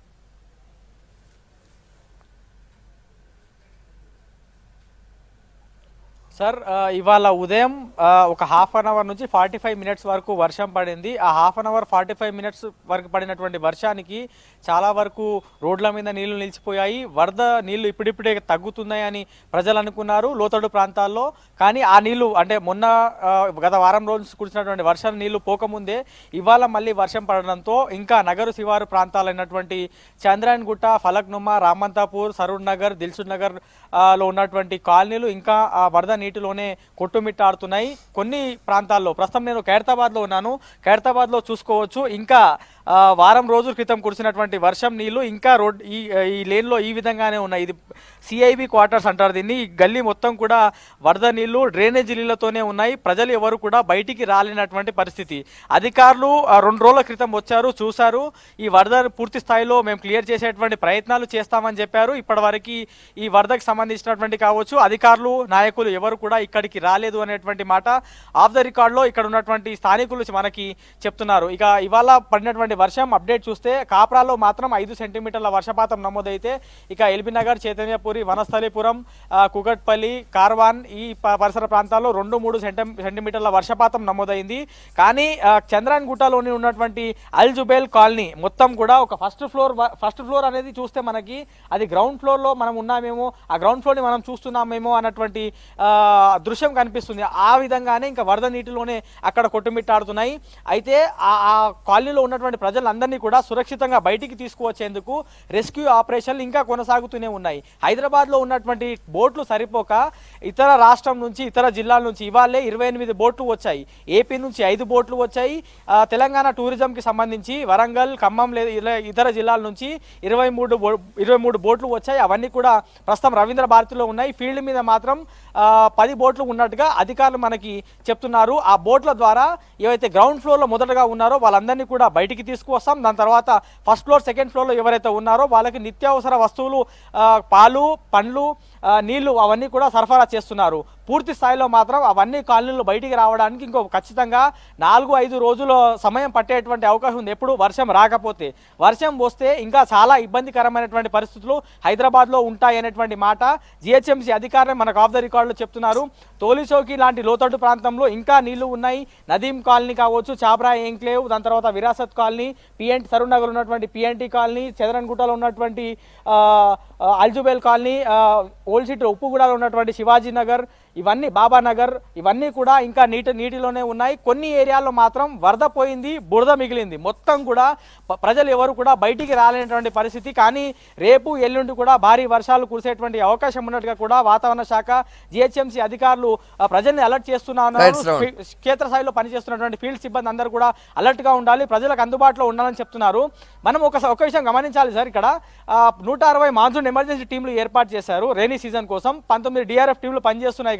సార్ ఆ, ఇవాళ ఉదయం ఆ, ఒక హాఫ్ అన్ అవర్ నుంచి ఫార్టీ ఫైవ్ మినిట్స్ వరకు వర్షం పడింది ఆ half an hour forty five minutes వరకు పడినటువంటి వర్షానికి చాలా వరకు రోడ్ల మీద నీళ్లు నిలిచిపోయాయి వరద నీళ్లు ఇప్పుడిప్పుడే తగ్గుతున్నాయని ప్రజలు అనుకున్నారు లోతడు ప్రాంతాల్లో కానీ ఆ నీళ్లు అంటే మొన్న ఆ, గత వారం రోజులు కురిసినటువంటి వర్షం నీళ్లు పోకముందే ఇవాళ మళ్ళీ వర్షం పడడంతో ఇంకా నగరు శివారు ప్రాంతాలైనటువంటి చంద్రాయన్ గుట్ట ఫలక్నుమా రామంతాపూర్ సరూర్ నగర్ దిల్సుఖ్ నగర్ ఆ, లో ఉన్నటువంటి కాలనీలు ఇంకా ఆ వరద నీటిలోనే కొట్టుమిట్టాడుతున్నాయి కొన్ని ప్రాంతాల్లో ప్రస్తుతం నేను ఖైరతాబాద్లో ఉన్నాను ఖైరతాబాద్లో చూసుకోవచ్చు ఇంకా ఆ, వారం రోజుల క్రితం కురిసినటువంటి వర్షం నీళ్లు ఇంకా రోడ్ ఈ ఈ లేన్లో ఈ విధంగానే ఉన్నాయి ఇది సిఐబి క్వార్టర్స్ అంటారు దీన్ని ఈ గల్లీ మొత్తం కూడా వరద నీళ్లు డ్రైనేజ్ నీళ్లతోనే ఉన్నాయి ప్రజలు ఎవరు కూడా బయటికి రాలేనటువంటి పరిస్థితి అధికారులు ఆ, రెండు రోజుల క్రితం వచ్చారు చూశారు ఈ వరద పూర్తి స్థాయిలో మేము క్లియర్ చేసేటువంటి ప్రయత్నాలు చేస్తామని చెప్పారు ఇప్పటివరకు ఈ వరదకు సంబంధించినటువంటి కావచ్చు అధికారులు నాయకులు ఎవరు కూడా ఇక్కడికి రాలేదు అనేటువంటి మాట ఆఫ్ ద రికార్డ్లో ఇక్కడ ఉన్నటువంటి స్థానికులు మనకి చెప్తున్నారు ఇక ఇవాళ పడినటువంటి వర్షం అప్డేట్ చూస్తే కాప్రాలో మాత్రం ఐదు సెంటీమీటర్ల వర్షపాతం నమోదైతే ఇక ఎల్బీ నగర్ చైతన్యపురి వనస్థలిపురం ఆ, కుకట్పల్లి కార్వాన్ ఈ ప- పరిసర ప్రాంతాల్లో రెండు మూడు సెంటి సెంటీమీటర్ల వర్షపాతం నమోదైంది కానీ ఆ, చంద్రాయన్ గుట్టలోని ఉన్నటువంటి అల్ జుబేల్ కాలనీ మొత్తం కూడా ఒక ఫస్ట్ ఫ్లోర్ ఫస్ట్ ఫ్లోర్ అనేది చూస్తే మనకి అది గ్రౌండ్ ఫ్లోర్లో మనం ఉన్నామేమో ఆ గ్రౌండ్ ఫ్లోర్ని మనం చూస్తున్నామేమో అన్నటువంటి ఆ, దృశ్యం కనిపిస్తుంది ఆ విధంగానే ఇంకా వరద నీటిలోనే అక్కడ కొట్టుమిట్టాడుతున్నాయి అయితే ఆ ఆ కాలనీలో ఉన్నటువంటి ప్రజలందరినీ కూడా సురక్షితంగా బయటికి తీసుకువచ్చేందుకు రెస్క్యూ ఆపరేషన్లు ఇంకా కొనసాగుతూనే ఉన్నాయి హైదరాబాద్లో ఉన్నటువంటి బోట్లు సరిపోక ఇతర రాష్ట్రం నుంచి ఇతర జిల్లాల నుంచి ఇవాళే ఇరవై ఎనిమిది బోట్లు వచ్చాయి ఏపీ నుంచి ఐదు బోట్లు వచ్చాయి ఆ, తెలంగాణ టూరిజంకి సంబంధించి వరంగల్ ఖమ్మం లేదా ఇలా ఇతర జిల్లాల నుంచి ఇరవై మూడు బో ఇరవై మూడు బోట్లు వచ్చాయి అవన్నీ కూడా ప్రస్తుతం రవీంద్ర భారతిలో ఉన్నాయి ఫీల్డ్ మీద మాత్రం ఆ, పది బోట్లు ఉన్నట్టుగా అధికారులు మనకి చెప్తున్నారు ఆ బోట్ల ద్వారా ఏవైతే గ్రౌండ్ ఫ్లోర్లో మొదటగా ఉన్నారో వాళ్ళందరినీ కూడా బయటికి తీసుకువస్తాం దాని తర్వాత ఫస్ట్ ఫ్లోర్ సెకండ్ ఫ్లోర్లో ఎవరైతే ఉన్నారో వాళ్ళకి నిత్యావసర వస్తువులు ఆ, పాలు పండ్లు ఆ, నీళ్లు అవన్నీ కూడా సరఫరా చేస్తున్నారు పూర్తి స్థాయిలో మాత్రం అవన్నీ కాలనీలు బయటికి రావడానికి ఇంకో ఖచ్చితంగా నాలుగు ఐదు రోజుల సమయం పట్టేటువంటి అవకాశం ఉంది ఎప్పుడు వర్షం రాకపోతే వర్షం వస్తే ఇంకా చాలా ఇబ్బందికరమైనటువంటి పరిస్థితులు హైదరాబాద్లో ఉంటాయనేటువంటి మాట జిహెచ్ఎంసీ అధికారులు మనకు ఆఫ్ ద రికార్డులో చెప్తున్నారు తోలి చౌకీ లాంటి లోతట్టు ప్రాంతంలో ఇంకా నీళ్లు ఉన్నాయి నదీం కాలనీ కావచ్చు చాబ్రా ఎంక్లేవ్ దాని తర్వాత విరాసత్ కాలనీ పిఎన్టీ సరూర్ నగర్ ఉన్నటువంటి పిఎన్టీ కాలనీ చదరన్గుట్టలో ఉన్నటువంటి ఆ, ఆ, అల్జుబేల్ కాలనీ ఆ, ఓల్డ్ సిటీ ఉప్పుగూడలో ఉన్నటువంటి శివాజీ నగర్ ఇవన్నీ బాబా నగర్ ఇవన్నీ కూడా ఇంకా నీటి నీటిలోనే ఉన్నాయి కొన్ని ఏరియాల్లో మాత్రం వరద పోయింది బురద మిగిలింది మొత్తం కూడా ప- ప్రజలు ఎవరు కూడా బయటికి రాలేనటువంటి పరిస్థితి కానీ రేపు ఎల్లుండి కూడా భారీ వర్షాలు కురిసేటువంటి అవకాశం ఉన్నట్టుగా కూడా వాతావరణ శాఖ జిహెచ్ఎంసీ అధికారులు ఆ, ప్రజల్ని అలర్ట్ చేస్తున్నారు Right, Shravan. ఫీ- క్షేత్రస్థాయిలో పనిచేస్తున్నటువంటి ఫీల్డ్ సిబ్బంది అందరూ కూడా అలర్ట్ గా ఉండాలి ప్రజలకు అందుబాటులో ఉండాలని చెప్తున్నారు మనం ఒక ఒక విషయం గమనించాలి సార్ ఇక్కడ ఆ, నూట అరవై మాన్సూన్ ఎమర్జెన్సీ టీంలు ఏర్పాటు చేశారు రైనీ సీజన్ కోసం పంతొమ్మిది డిఆర్ఎఫ్ టీంలు పనిచేస్తున్నాయి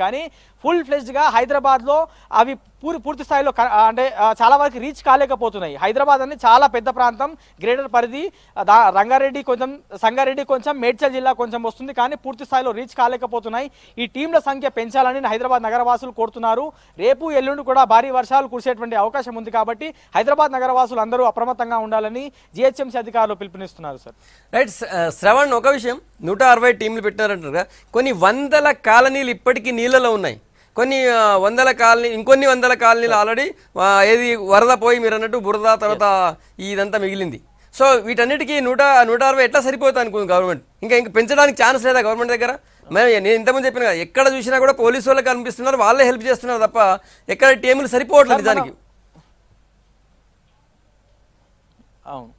కానీ ఫుల్ ఫ్లెజ్డ్గా హైదరాబాద్లో అవి పూరి పూర్తి స్థాయిలో క- అంటే ఆ, చాలా వరకు రీచ్ కాలేకపోతున్నాయి హైదరాబాద్ అనేది చాలా పెద్ద ప్రాంతం గ్రేటర్ పరిధి ఆ, దా- రంగారెడ్డి కొంచెం సంగారెడ్డి కొంచెం మేడ్చల్ జిల్లా కొంచెం వస్తుంది కానీ పూర్తి స్థాయిలో రీచ్ కాలేకపోతున్నాయి ఈ టీంల సంఖ్య పెంచాలని హైదరాబాద్ నగరవాసులు కోరుతున్నారు రేపు ఎల్లుండి కూడా భారీ వర్షాలు కురిసేటువంటి అవకాశం ఉంది కాబట్టి హైదరాబాద్ నగరవాసులు అందరూ అప్రమత్తంగా ఉండాలని జిహెచ్ఎంసీ అధికారులు పిలుపునిస్తున్నారు సార్ రైట్ స- ఆ, శ్రవణ్ ఒక విషయం నూట అరవై టీంలు పెట్టినారంటారు కదా కొన్ని వందల కాలనీలు ఇప్పటికీ నీళ్ళలో ఉన్నాయి కొన్ని ఆ, వందల కాలనీ ఇంకొన్ని వందల కాలనీలు ఆల్రెడీ ఆ, ఏది వరద పోయి మీరు అన్నట్టు బురద తర్వాత ఇదంతా మిగిలింది సో వీటన్నిటికీ నూట నూట అరవై ఎట్లా సరిపోతుంది అనుకుంది గవర్నమెంట్ ఇంకా ఇంకా పెంచడానికి ఛాన్స్ లేదా గవర్నమెంట్ దగ్గర మేము నేను ఇంతకుముందు చెప్పిన కదా ఎక్కడ చూసినా కూడా పోలీసు వాళ్ళకి కనిపిస్తున్నారు వాళ్ళే హెల్ప్ చేస్తున్నారు తప్ప ఎక్కడ టీములు సరిపోవట్లేదు సార్, మనం- నిజానికి అవును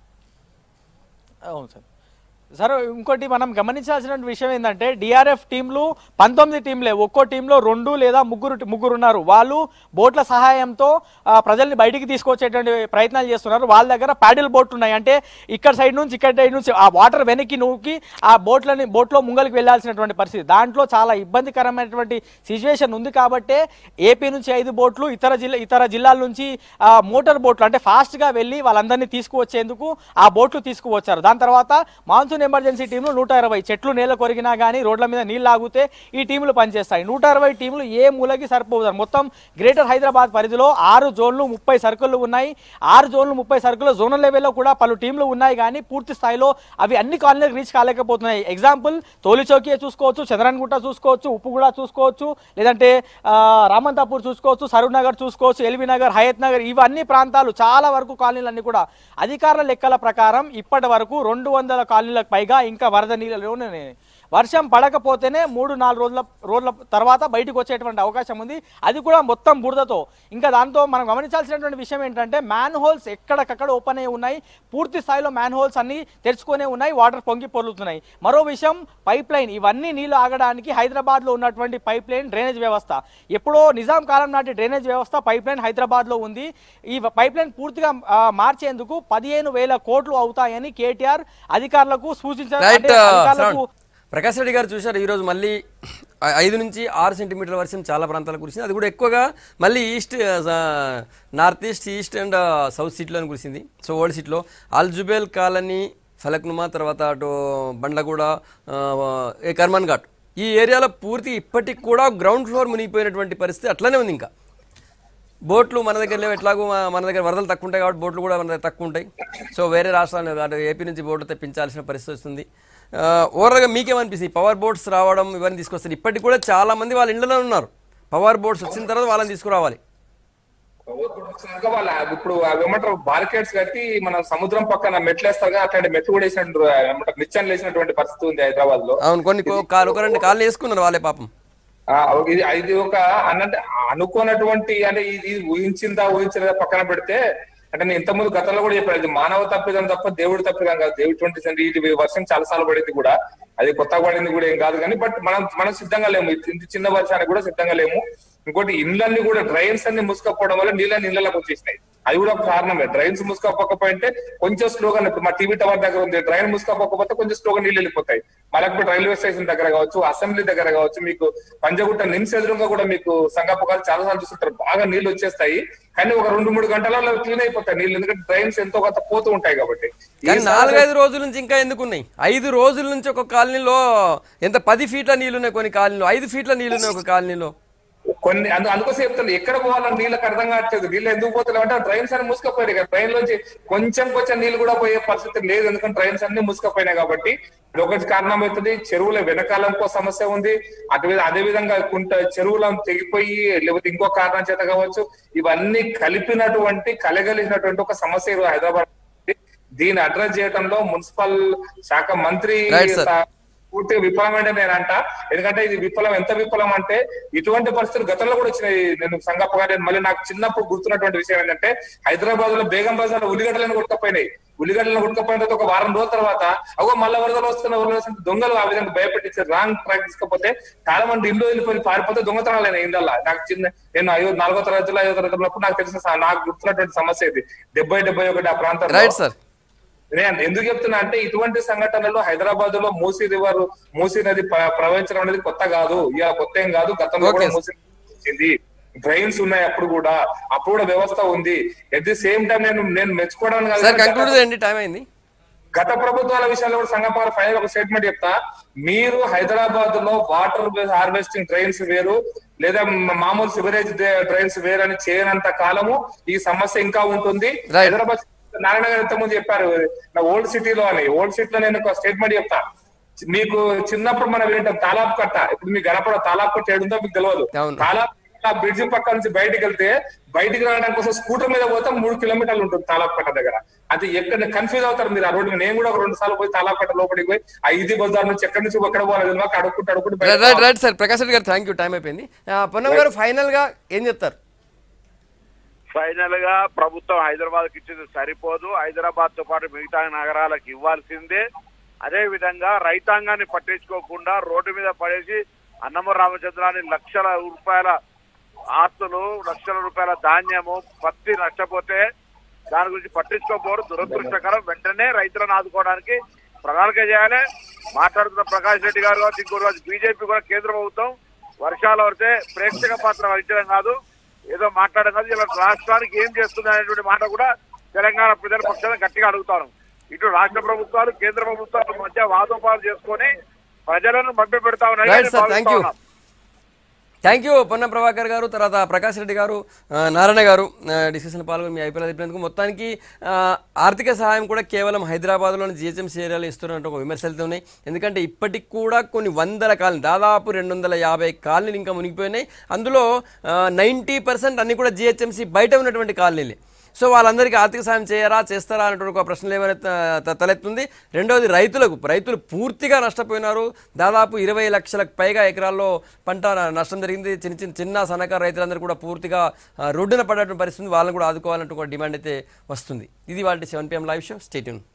అవును సార్ సార్ ఇంకోటి మనం గమనించాల్సిన విషయం ఏంటంటే డిఆర్ఎఫ్ టీంలు పంతొమ్మిది టీంలే ఒక్కో టీంలో రెండు లేదా ముగ్గురు ముగ్గురు ఉన్నారు వాళ్ళు బోట్ల సహాయంతో ఆ, ప్రజల్ని బయటికి తీసుకొచ్చేటువంటి ప్రయత్నాలు చేస్తున్నారు వాళ్ళ దగ్గర ప్యాడిల్ బోట్లు ఉన్నాయి అంటే ఇక్కడ సైడ్ నుంచి ఇక్కడ సైడ్ నుంచి ఆ వాటర్ వెనక్కి నూకి ఆ బోట్లని బోట్లో ముంగలికి వెళ్ళాల్సినటువంటి పరిస్థితి దాంట్లో చాలా ఇబ్బందికరమైనటువంటి సిచ్యువేషన్ ఉంది కాబట్టే ఏపీ నుంచి ఐదు బోట్లు ఇతర జిల్లా ఇతర జిల్లాల నుంచి ఆ, మోటార్ బోట్లు అంటే ఫాస్ట్గా వెళ్ళి వాళ్ళందరినీ తీసుకువచ్చేందుకు ఆ బోట్లు తీసుకువచ్చారు దాని తర్వాత మాన్సూన్ ఎమర్జెన్సీ టీంలు నూట ఇరవై చెట్లు నేల కొరిగినా కానీ రోడ్ల మీద నీళ్ళు ఆగితే ఈ టీంలు పనిచేస్తాయి నూట అరవై టీంలు ఏ మూలకి సరిపోతారు మొత్తం గ్రేటర్ హైదరాబాద్ పరిధిలో ఆరు జోన్లు ముప్పై సర్కిళ్ళు ఉన్నాయి ఆరు జోన్లు ముప్పై సర్కిల్ జోనల్ లెవెల్లో కూడా పలు టీంలు ఉన్నాయి కానీ పూర్తి స్థాయిలో అవి అన్ని కాలనీలకు రీచ్ కాలేకపోతున్నాయి ఎగ్జాంపుల్ తోలిచౌకియా చూసుకోవచ్చు చంద్రన్గుట్ట చూసుకోవచ్చు ఉప్పుగూడ చూసుకోవచ్చు లేదంటే ఆ, రామంతాపూర్ చూసుకోవచ్చు సరూర్ నగర్ చూసుకోవచ్చు ఎల్బీ నగర్ హయత్ నగర్ ఇవన్నీ ప్రాంతాలు చాలా వరకు కాలనీలన్నీ కూడా అధికారుల లెక్కల ప్రకారం ఇప్పటి వరకు రెండు వందల కాలనీలకు పైగా ఇంకా వరద నీళ్ళలోనే ఉన్నాయి. వర్షం పడకపోతేనే మూడు నాలుగు రోజుల రోజుల తర్వాత బయటకు వచ్చేటువంటి అవకాశం ఉంది అది కూడా మొత్తం బురదతో ఇంకా దాంతో మనం గమనించాల్సినటువంటి విషయం ఏంటంటే మ్యాన్ హోల్స్ ఎక్కడికక్కడ ఓపెన్ అయి ఉన్నాయి పూర్తి స్థాయిలో మ్యాన్ హోల్స్ అన్ని తెరుచుకునే ఉన్నాయి వాటర్ పొంగి పొర్లుతున్నాయి మరో విషయం పైప్ లైన్ ఇవన్నీ నీళ్లు ఆగడానికి హైదరాబాద్లో ఉన్నటువంటి పైప్ లైన్ డ్రైనేజ్ వ్యవస్థ ఎప్పుడో నిజాం కాలం నాటి డ్రైనేజ్ వ్యవస్థ పైప్ లైన్ హైదరాబాద్లో ఉంది ఈ పైప్ లైన్ పూర్తిగా ఆ, మార్చేందుకు పదిహేను వేల కోట్లు అవుతాయని కేటీఆర్ అధికారులకు సూచించారు రైట్ అంటే అధికారులకు ప్రకాష్ రెడ్డి గారు చూశారు ఈరోజు మళ్ళీ ఐ- ఐదు నుంచి ఆరు సెంటీమీటర్ల వర్షం చాలా ప్రాంతాలకు కురిసింది అది కూడా ఎక్కువగా మళ్ళీ ఈస్ట్ ఆ, నార్త్ ఈస్ట్ ఈస్ట్ అండ్ ఆ, సౌత్ సిటీలో కురిసింది సో ఓల్డ్ సిటీలో అల్జుబేల్ కాలనీ ఫలక్నుమా తర్వాత అటు బండ్లగూడ ఆ, ఏ కర్మన్ ఘాట్ ఈ ఏరియాలో పూర్తి ఇప్పటికి కూడా గ్రౌండ్ ఫ్లోర్ మునిగిపోయినటువంటి పరిస్థితి అట్లనే ఉంది ఇంకా బోట్లు మన దగ్గర లేవు ఎట్లాగో మా- మన దగ్గర వరదలు తక్కువ ఉంటాయి కాబట్టి బోట్లు కూడా మన దగ్గర తక్కువ ఉంటాయి సో వేరే రాష్ట్రాలు అటు ఏపీ నుంచి బోట్లు తెప్పించాల్సిన పరిస్థితి వస్తుంది ఆ, ఓవరాల్గా మీకేమనిపిస్తుంది పవర్ బోట్స్ రావడం ఇవన్నీ తీసుకొస్తారు ఇప్పటికి కూడా చాలా మంది వాళ్ళ ఇళ్ళలో ఉన్నారు పవర్ బోట్స్ వచ్చిన తర్వాత వాళ్ళని తీసుకురావాలి ఇంకా వాళ్ళ ఇప్పుడు అవి ఏమంటారు బార్కెట్స్ కట్టి మన సముద్రం పక్కన మెట్లు వేస్తారు కదా అట్లాంటి మెట్లు కూడా వేసినట్టు ఏమంటారు నిచ్చెనలు వేసినటువంటి పరిస్థితి ఉంది హైదరాబాద్ లో అవును కొన్ని కో- కాలు ఒక రెండు కాళ్ళు వేసుకున్నారు వాళ్ళే పాపం ఆ, ఇది ఇది ఒక అన్నట్టు అనుకోనటువంటి అంటే ఇది ఇది ఊహించిందా ఊహించలేదా పక్కన పెడితే అంటే నేను ఇంతకుముందు గతంలో కూడా చెప్పాను ఇది మానవ తప్పిదం తప్ప దేవుడి తప్పిదం కాదు దేవుడి ట్వంటీ ఇది వర్షం చాలా సార్లు పడింది కూడా అది కొత్తగా పడింది కూడా ఏం కాదు కానీ బట్ మనం మనం సిద్ధంగా లేము ఇంత చిన్న వర్షానికి కూడా సిద్ధంగా లేము ఇంకోటి ఇండ్లన్నీ కూడా డ్రైన్స్ అన్ని ముసుకపోవడం వల్ల నీళ్ళని ఇళ్ళకి వచ్చేసినాయి అది కూడా ఒక కారణమే డ్రైన్స్ ముసుకపోకపోయింటే కొంచెం స్లోగా ఇప్పుడు మా టీవీ టవర్ దగ్గర ఉంది డ్రైన్ ముసుకపోకపోతే కొంచెం స్లోగా నీళ్ళు వెళ్ళిపోతాయి మలక్పేట రైల్వే స్టేషన్ దగ్గర కావచ్చు అసెంబ్లీ దగ్గర కావచ్చు మీకు పంజగుట్ట నిమ్స్ ఎదురుగా కూడా మీకు సంగపకాలు చాలా సార్లు చూస్తుంటారు బాగా నీళ్లు వచ్చేస్తాయి కానీ ఒక రెండు మూడు గంటలలో క్లీన్ అయిపోతాయి నీళ్ళు ఎందుకంటే డ్రైన్స్ ఎంతో కొంత పోతూ ఉంటాయి కాబట్టి కానీ ఈసారి నాలుగైదు రోజుల నుంచి ఇంకా ఎందుకున్నాయి ఐదు రోజుల నుంచి ఒక కాలనీలో ఎంత పది ఫీట్ల నీళ్ళు ఉన్నాయి కొన్ని కాలనీలో ఐదు ఫీట్ల నీళ్ళు ఉన్నాయి ఒక కాలనీలో కొన్ని అందు అందుకోసం చెప్తాను ఎక్కడ పోవాలని నీళ్ళకి అర్థం కావట్లేదు నీళ్ళు ఎందుకు పోతున్నాయి అంటే డ్రైన్స్ అన్ని మూసుకపోయాయి కదా ట్రైన్ లోంచి కొంచెం కొంచెం నీళ్ళు కూడా పోయే పరిస్థితి లేదు ఎందుకంటే ట్రైన్స్ అన్ని మూసుకపోయినాయి కాబట్టి ఇది ఒకటి కారణం అవుతుంది చెరువుల వెనకాల ఇంకో సమస్య ఉంది అటు మీద అదే విధంగా కుంట చెరువులను తెగిపోయి లేకపోతే ఇంకో కారణం చేత కావచ్చు ఇవన్నీ కలిపినటువంటి కలగలిసినటువంటి ఒక సమస్య ఈరోజు హైదరాబాద్ ఉంది. దీన్ని అడ్రస్ చేయడంలో మున్సిపల్ శాఖ మంత్రి Right, sir. సా- పూర్తిగా విఫలమైన నేను అంట ఎందుకంటే ఇది విఫలం ఎంత విఫలం అంటే ఇటువంటి పరిస్థితులు గతంలో కూడా వచ్చినాయి నేను సంగప్పగా నేను మళ్ళీ నాకు చిన్నప్పుడు గుర్తున్నటువంటి విషయం ఏంటంటే హైదరాబాద్ లో బేగం బజార్ ఉల్లిగడ్డలను కొట్టుకపోయినాయి ఉల్లిగడ్డలను కొట్టుకపోయిన తర్వాత ఒక వారం రోజుల తర్వాత అగో మళ్ళీ వరదలు వస్తున్న వరదలు వస్తున్న దొంగలు ఆ విధంగా భయపెట్టించి రాంగ్ ట్రాక్ తీసుకపోతే చాలా మంది ఇల్లు వెళ్ళిపోయి పారిపోతే దొంగతనాలు ఇందల్లా నాకు చిన్న నేను ఐదో నాలుగో తరగతిలో ఐదో తరగతిలో ఉన్నప్పుడు నాకు తెలిసిన స- నాకు గుర్తున్నటువంటి సమస్య ఇది డెబ్బై డెబ్బై ఒకటి ఆ ప్రాంతంలో రైట్ సార్ నేను ఎందుకు చెప్తున్నా అంటే ఇటువంటి సంఘటనలు హైదరాబాద్ లో మూసీ రివర్ మూసీ నది ప్ర- ప్రవహించడం అనేది కొత్త కాదు ఇక కొత్త ఏం కాదు గతంలో కూడా Okay. మూసీ నది వచ్చింది డ్రైన్స్ ఉన్నాయి అప్పుడు కూడా అప్పుడు కూడా వ్యవస్థ ఉంది ఎట్ ది సేమ్ టైం నేను నేను మెచ్చుకోవడానికి కాదు సార్ కానీ కంక్లూడ్ చేయండి టైం అయింది గత ప్రభుత్వాల విషయంలో కూడా సంగపాల ఫైనల్ ఒక స్టేట్మెంట్ చెప్తా మీరు హైదరాబాద్ లో వాటర్ హార్వెస్టింగ్ డ్రైన్స్ వేరు లేదా మ- మామూలు సివరేజ్ డ్రైన్స్ వేరు అని చేయనంత కాలము ఈ సమస్య ఇంకా ఉంటుంది Right. హైదరాబాద్ నారాయణ గారు ఇంతకుముందు చెప్పారు నా ఓల్డ్ సిటీలో అని ఓల్డ్ సిటీలో నేను ఒక స్టేట్మెంట్ చెప్తా మీకు చిన్నప్పుడు మనం వింటాం తాలాబ్ కట్ట ఇప్పుడు మీ గడపడ తాలాబ్ కట్ట ఏడుందో మీకు తెలియదు అవును. తాలాబ్ కట్ట బ్రిడ్జ్ పక్క నుంచి బయటికి వెళ్తే బయటికి రావడానికి కోసం స్కూటర్ మీద పోతే మూడు కిలోమీటర్లు ఉంటుంది తాలాబ్ కట్ట దగ్గర అది ఎక్కడ కన్ఫ్యూజ్ అవుతారు మీరు ఆ రోడ్డు మీద. నేను కూడా ఒక రెండు సార్లు పోయి తాలాబ్ కట్ట లోపలికి పోయి ఆ ఇది బజార్ నుంచి ఎక్కడి నుంచి ఎక్కడ పోవాలి తెలియక అడుక్కుంటూ అడుక్కుంటూ బయటకు right right sir Prakash Reddy garu thank you time అయిపోయింది ఆ, పొన్నం గారు ఫైనల్ గా ఏం చెప్తారు ఫైనల్ గా ప్రభుత్వం హైదరాబాద్ కి ఇచ్చింది సరిపోదు హైదరాబాద్ తో పాటు మిగతా నగరాలకు ఇవ్వాల్సిందే అదే విధంగా రైతాంగాన్ని పట్టించుకోకుండా రోడ్డు మీద పడేసి అన్నమ రామచంద్రాన్ని లక్షల రూపాయల ఆస్తులు లక్షల రూపాయల ధాన్యము పత్తి నష్టపోతే దాని గురించి పట్టించుకోకపోవడం దురదృష్టకరం వెంటనే రైతులను ఆదుకోవడానికి ప్రణాళిక చేయాలి మాట్లాడుతున్న ప్రకాష్ రెడ్డి గారు కావచ్చు ఇంకో రోజు బీజేపీ కూడా కేంద్ర ప్రభుత్వం వర్షాలు పడితే ప్రేక్షక పాత్ర వహించడం కాదు ఏదో మాట్లాడడం కాదు ఇలా రాష్ట్రానికి ఏం చేస్తుంది అనేటువంటి మాట కూడా తెలంగాణ ప్రజల పక్షాన గట్టిగా అడుగుతాను ఇటు రాష్ట్ర ప్రభుత్వాలు కేంద్ర ప్రభుత్వాల మధ్య వాదోపాలు చేసుకొని ప్రజలను మభ్య పెడతా రైట్ సార్ థ్యాంక్ యూ ఉన్నాయి థ్యాంక్ యూ పొన్నం ప్రభాకర్ గారు తర్వాత ప్రకాష్ రెడ్డి గారు ఆ, నారాయణ గారు డిస్కషన్ పాల్గొని మీ అభిప్రాయాలు చెప్పినందుకు మొత్తానికి ఆ, ఆర్థిక సహాయం కూడా కేవలం హైదరాబాద్లోని జిహెచ్ఎంసీ ఏరియాలో ఇస్తున్నట్టు ఒక విమర్శలు అయితే ఉన్నాయి ఎందుకంటే ఇప్పటికి కూడా కొన్ని వందల కాలనీ దాదాపు రెండు వందల యాభై కాలనీలు ఇంకా మునిగిపోయినాయి అందులో నైంటీ పర్సెంట్ అన్ని కూడా జిహెచ్ఎంసీ బయట ఉన్నటువంటి కాలనీలే సో వాళ్ళందరికీ ఆర్థిక సాయం చేయరా చేస్తారా అనేటువంటి ఒక ప్రశ్నలు ఏమైనా త- త- తలెత్తుంది రెండవది రైతులకు రైతులు పూర్తిగా నష్టపోయినారు దాదాపు ఇరవై లక్షలకు పైగా ఎకరాల్లో పంట న- నష్టం జరిగింది చిన్న చిన్న చిన్న సన్నకారు రైతులందరూ కూడా పూర్తిగా ఆ, రోడ్డున పడేటువంటి పరిస్థితి వాళ్ళని కూడా ఆదుకోవాలంటూ ఒక డిమాండ్ అయితే వస్తుంది ఇది వాళ్ళ seven PM live show stay tune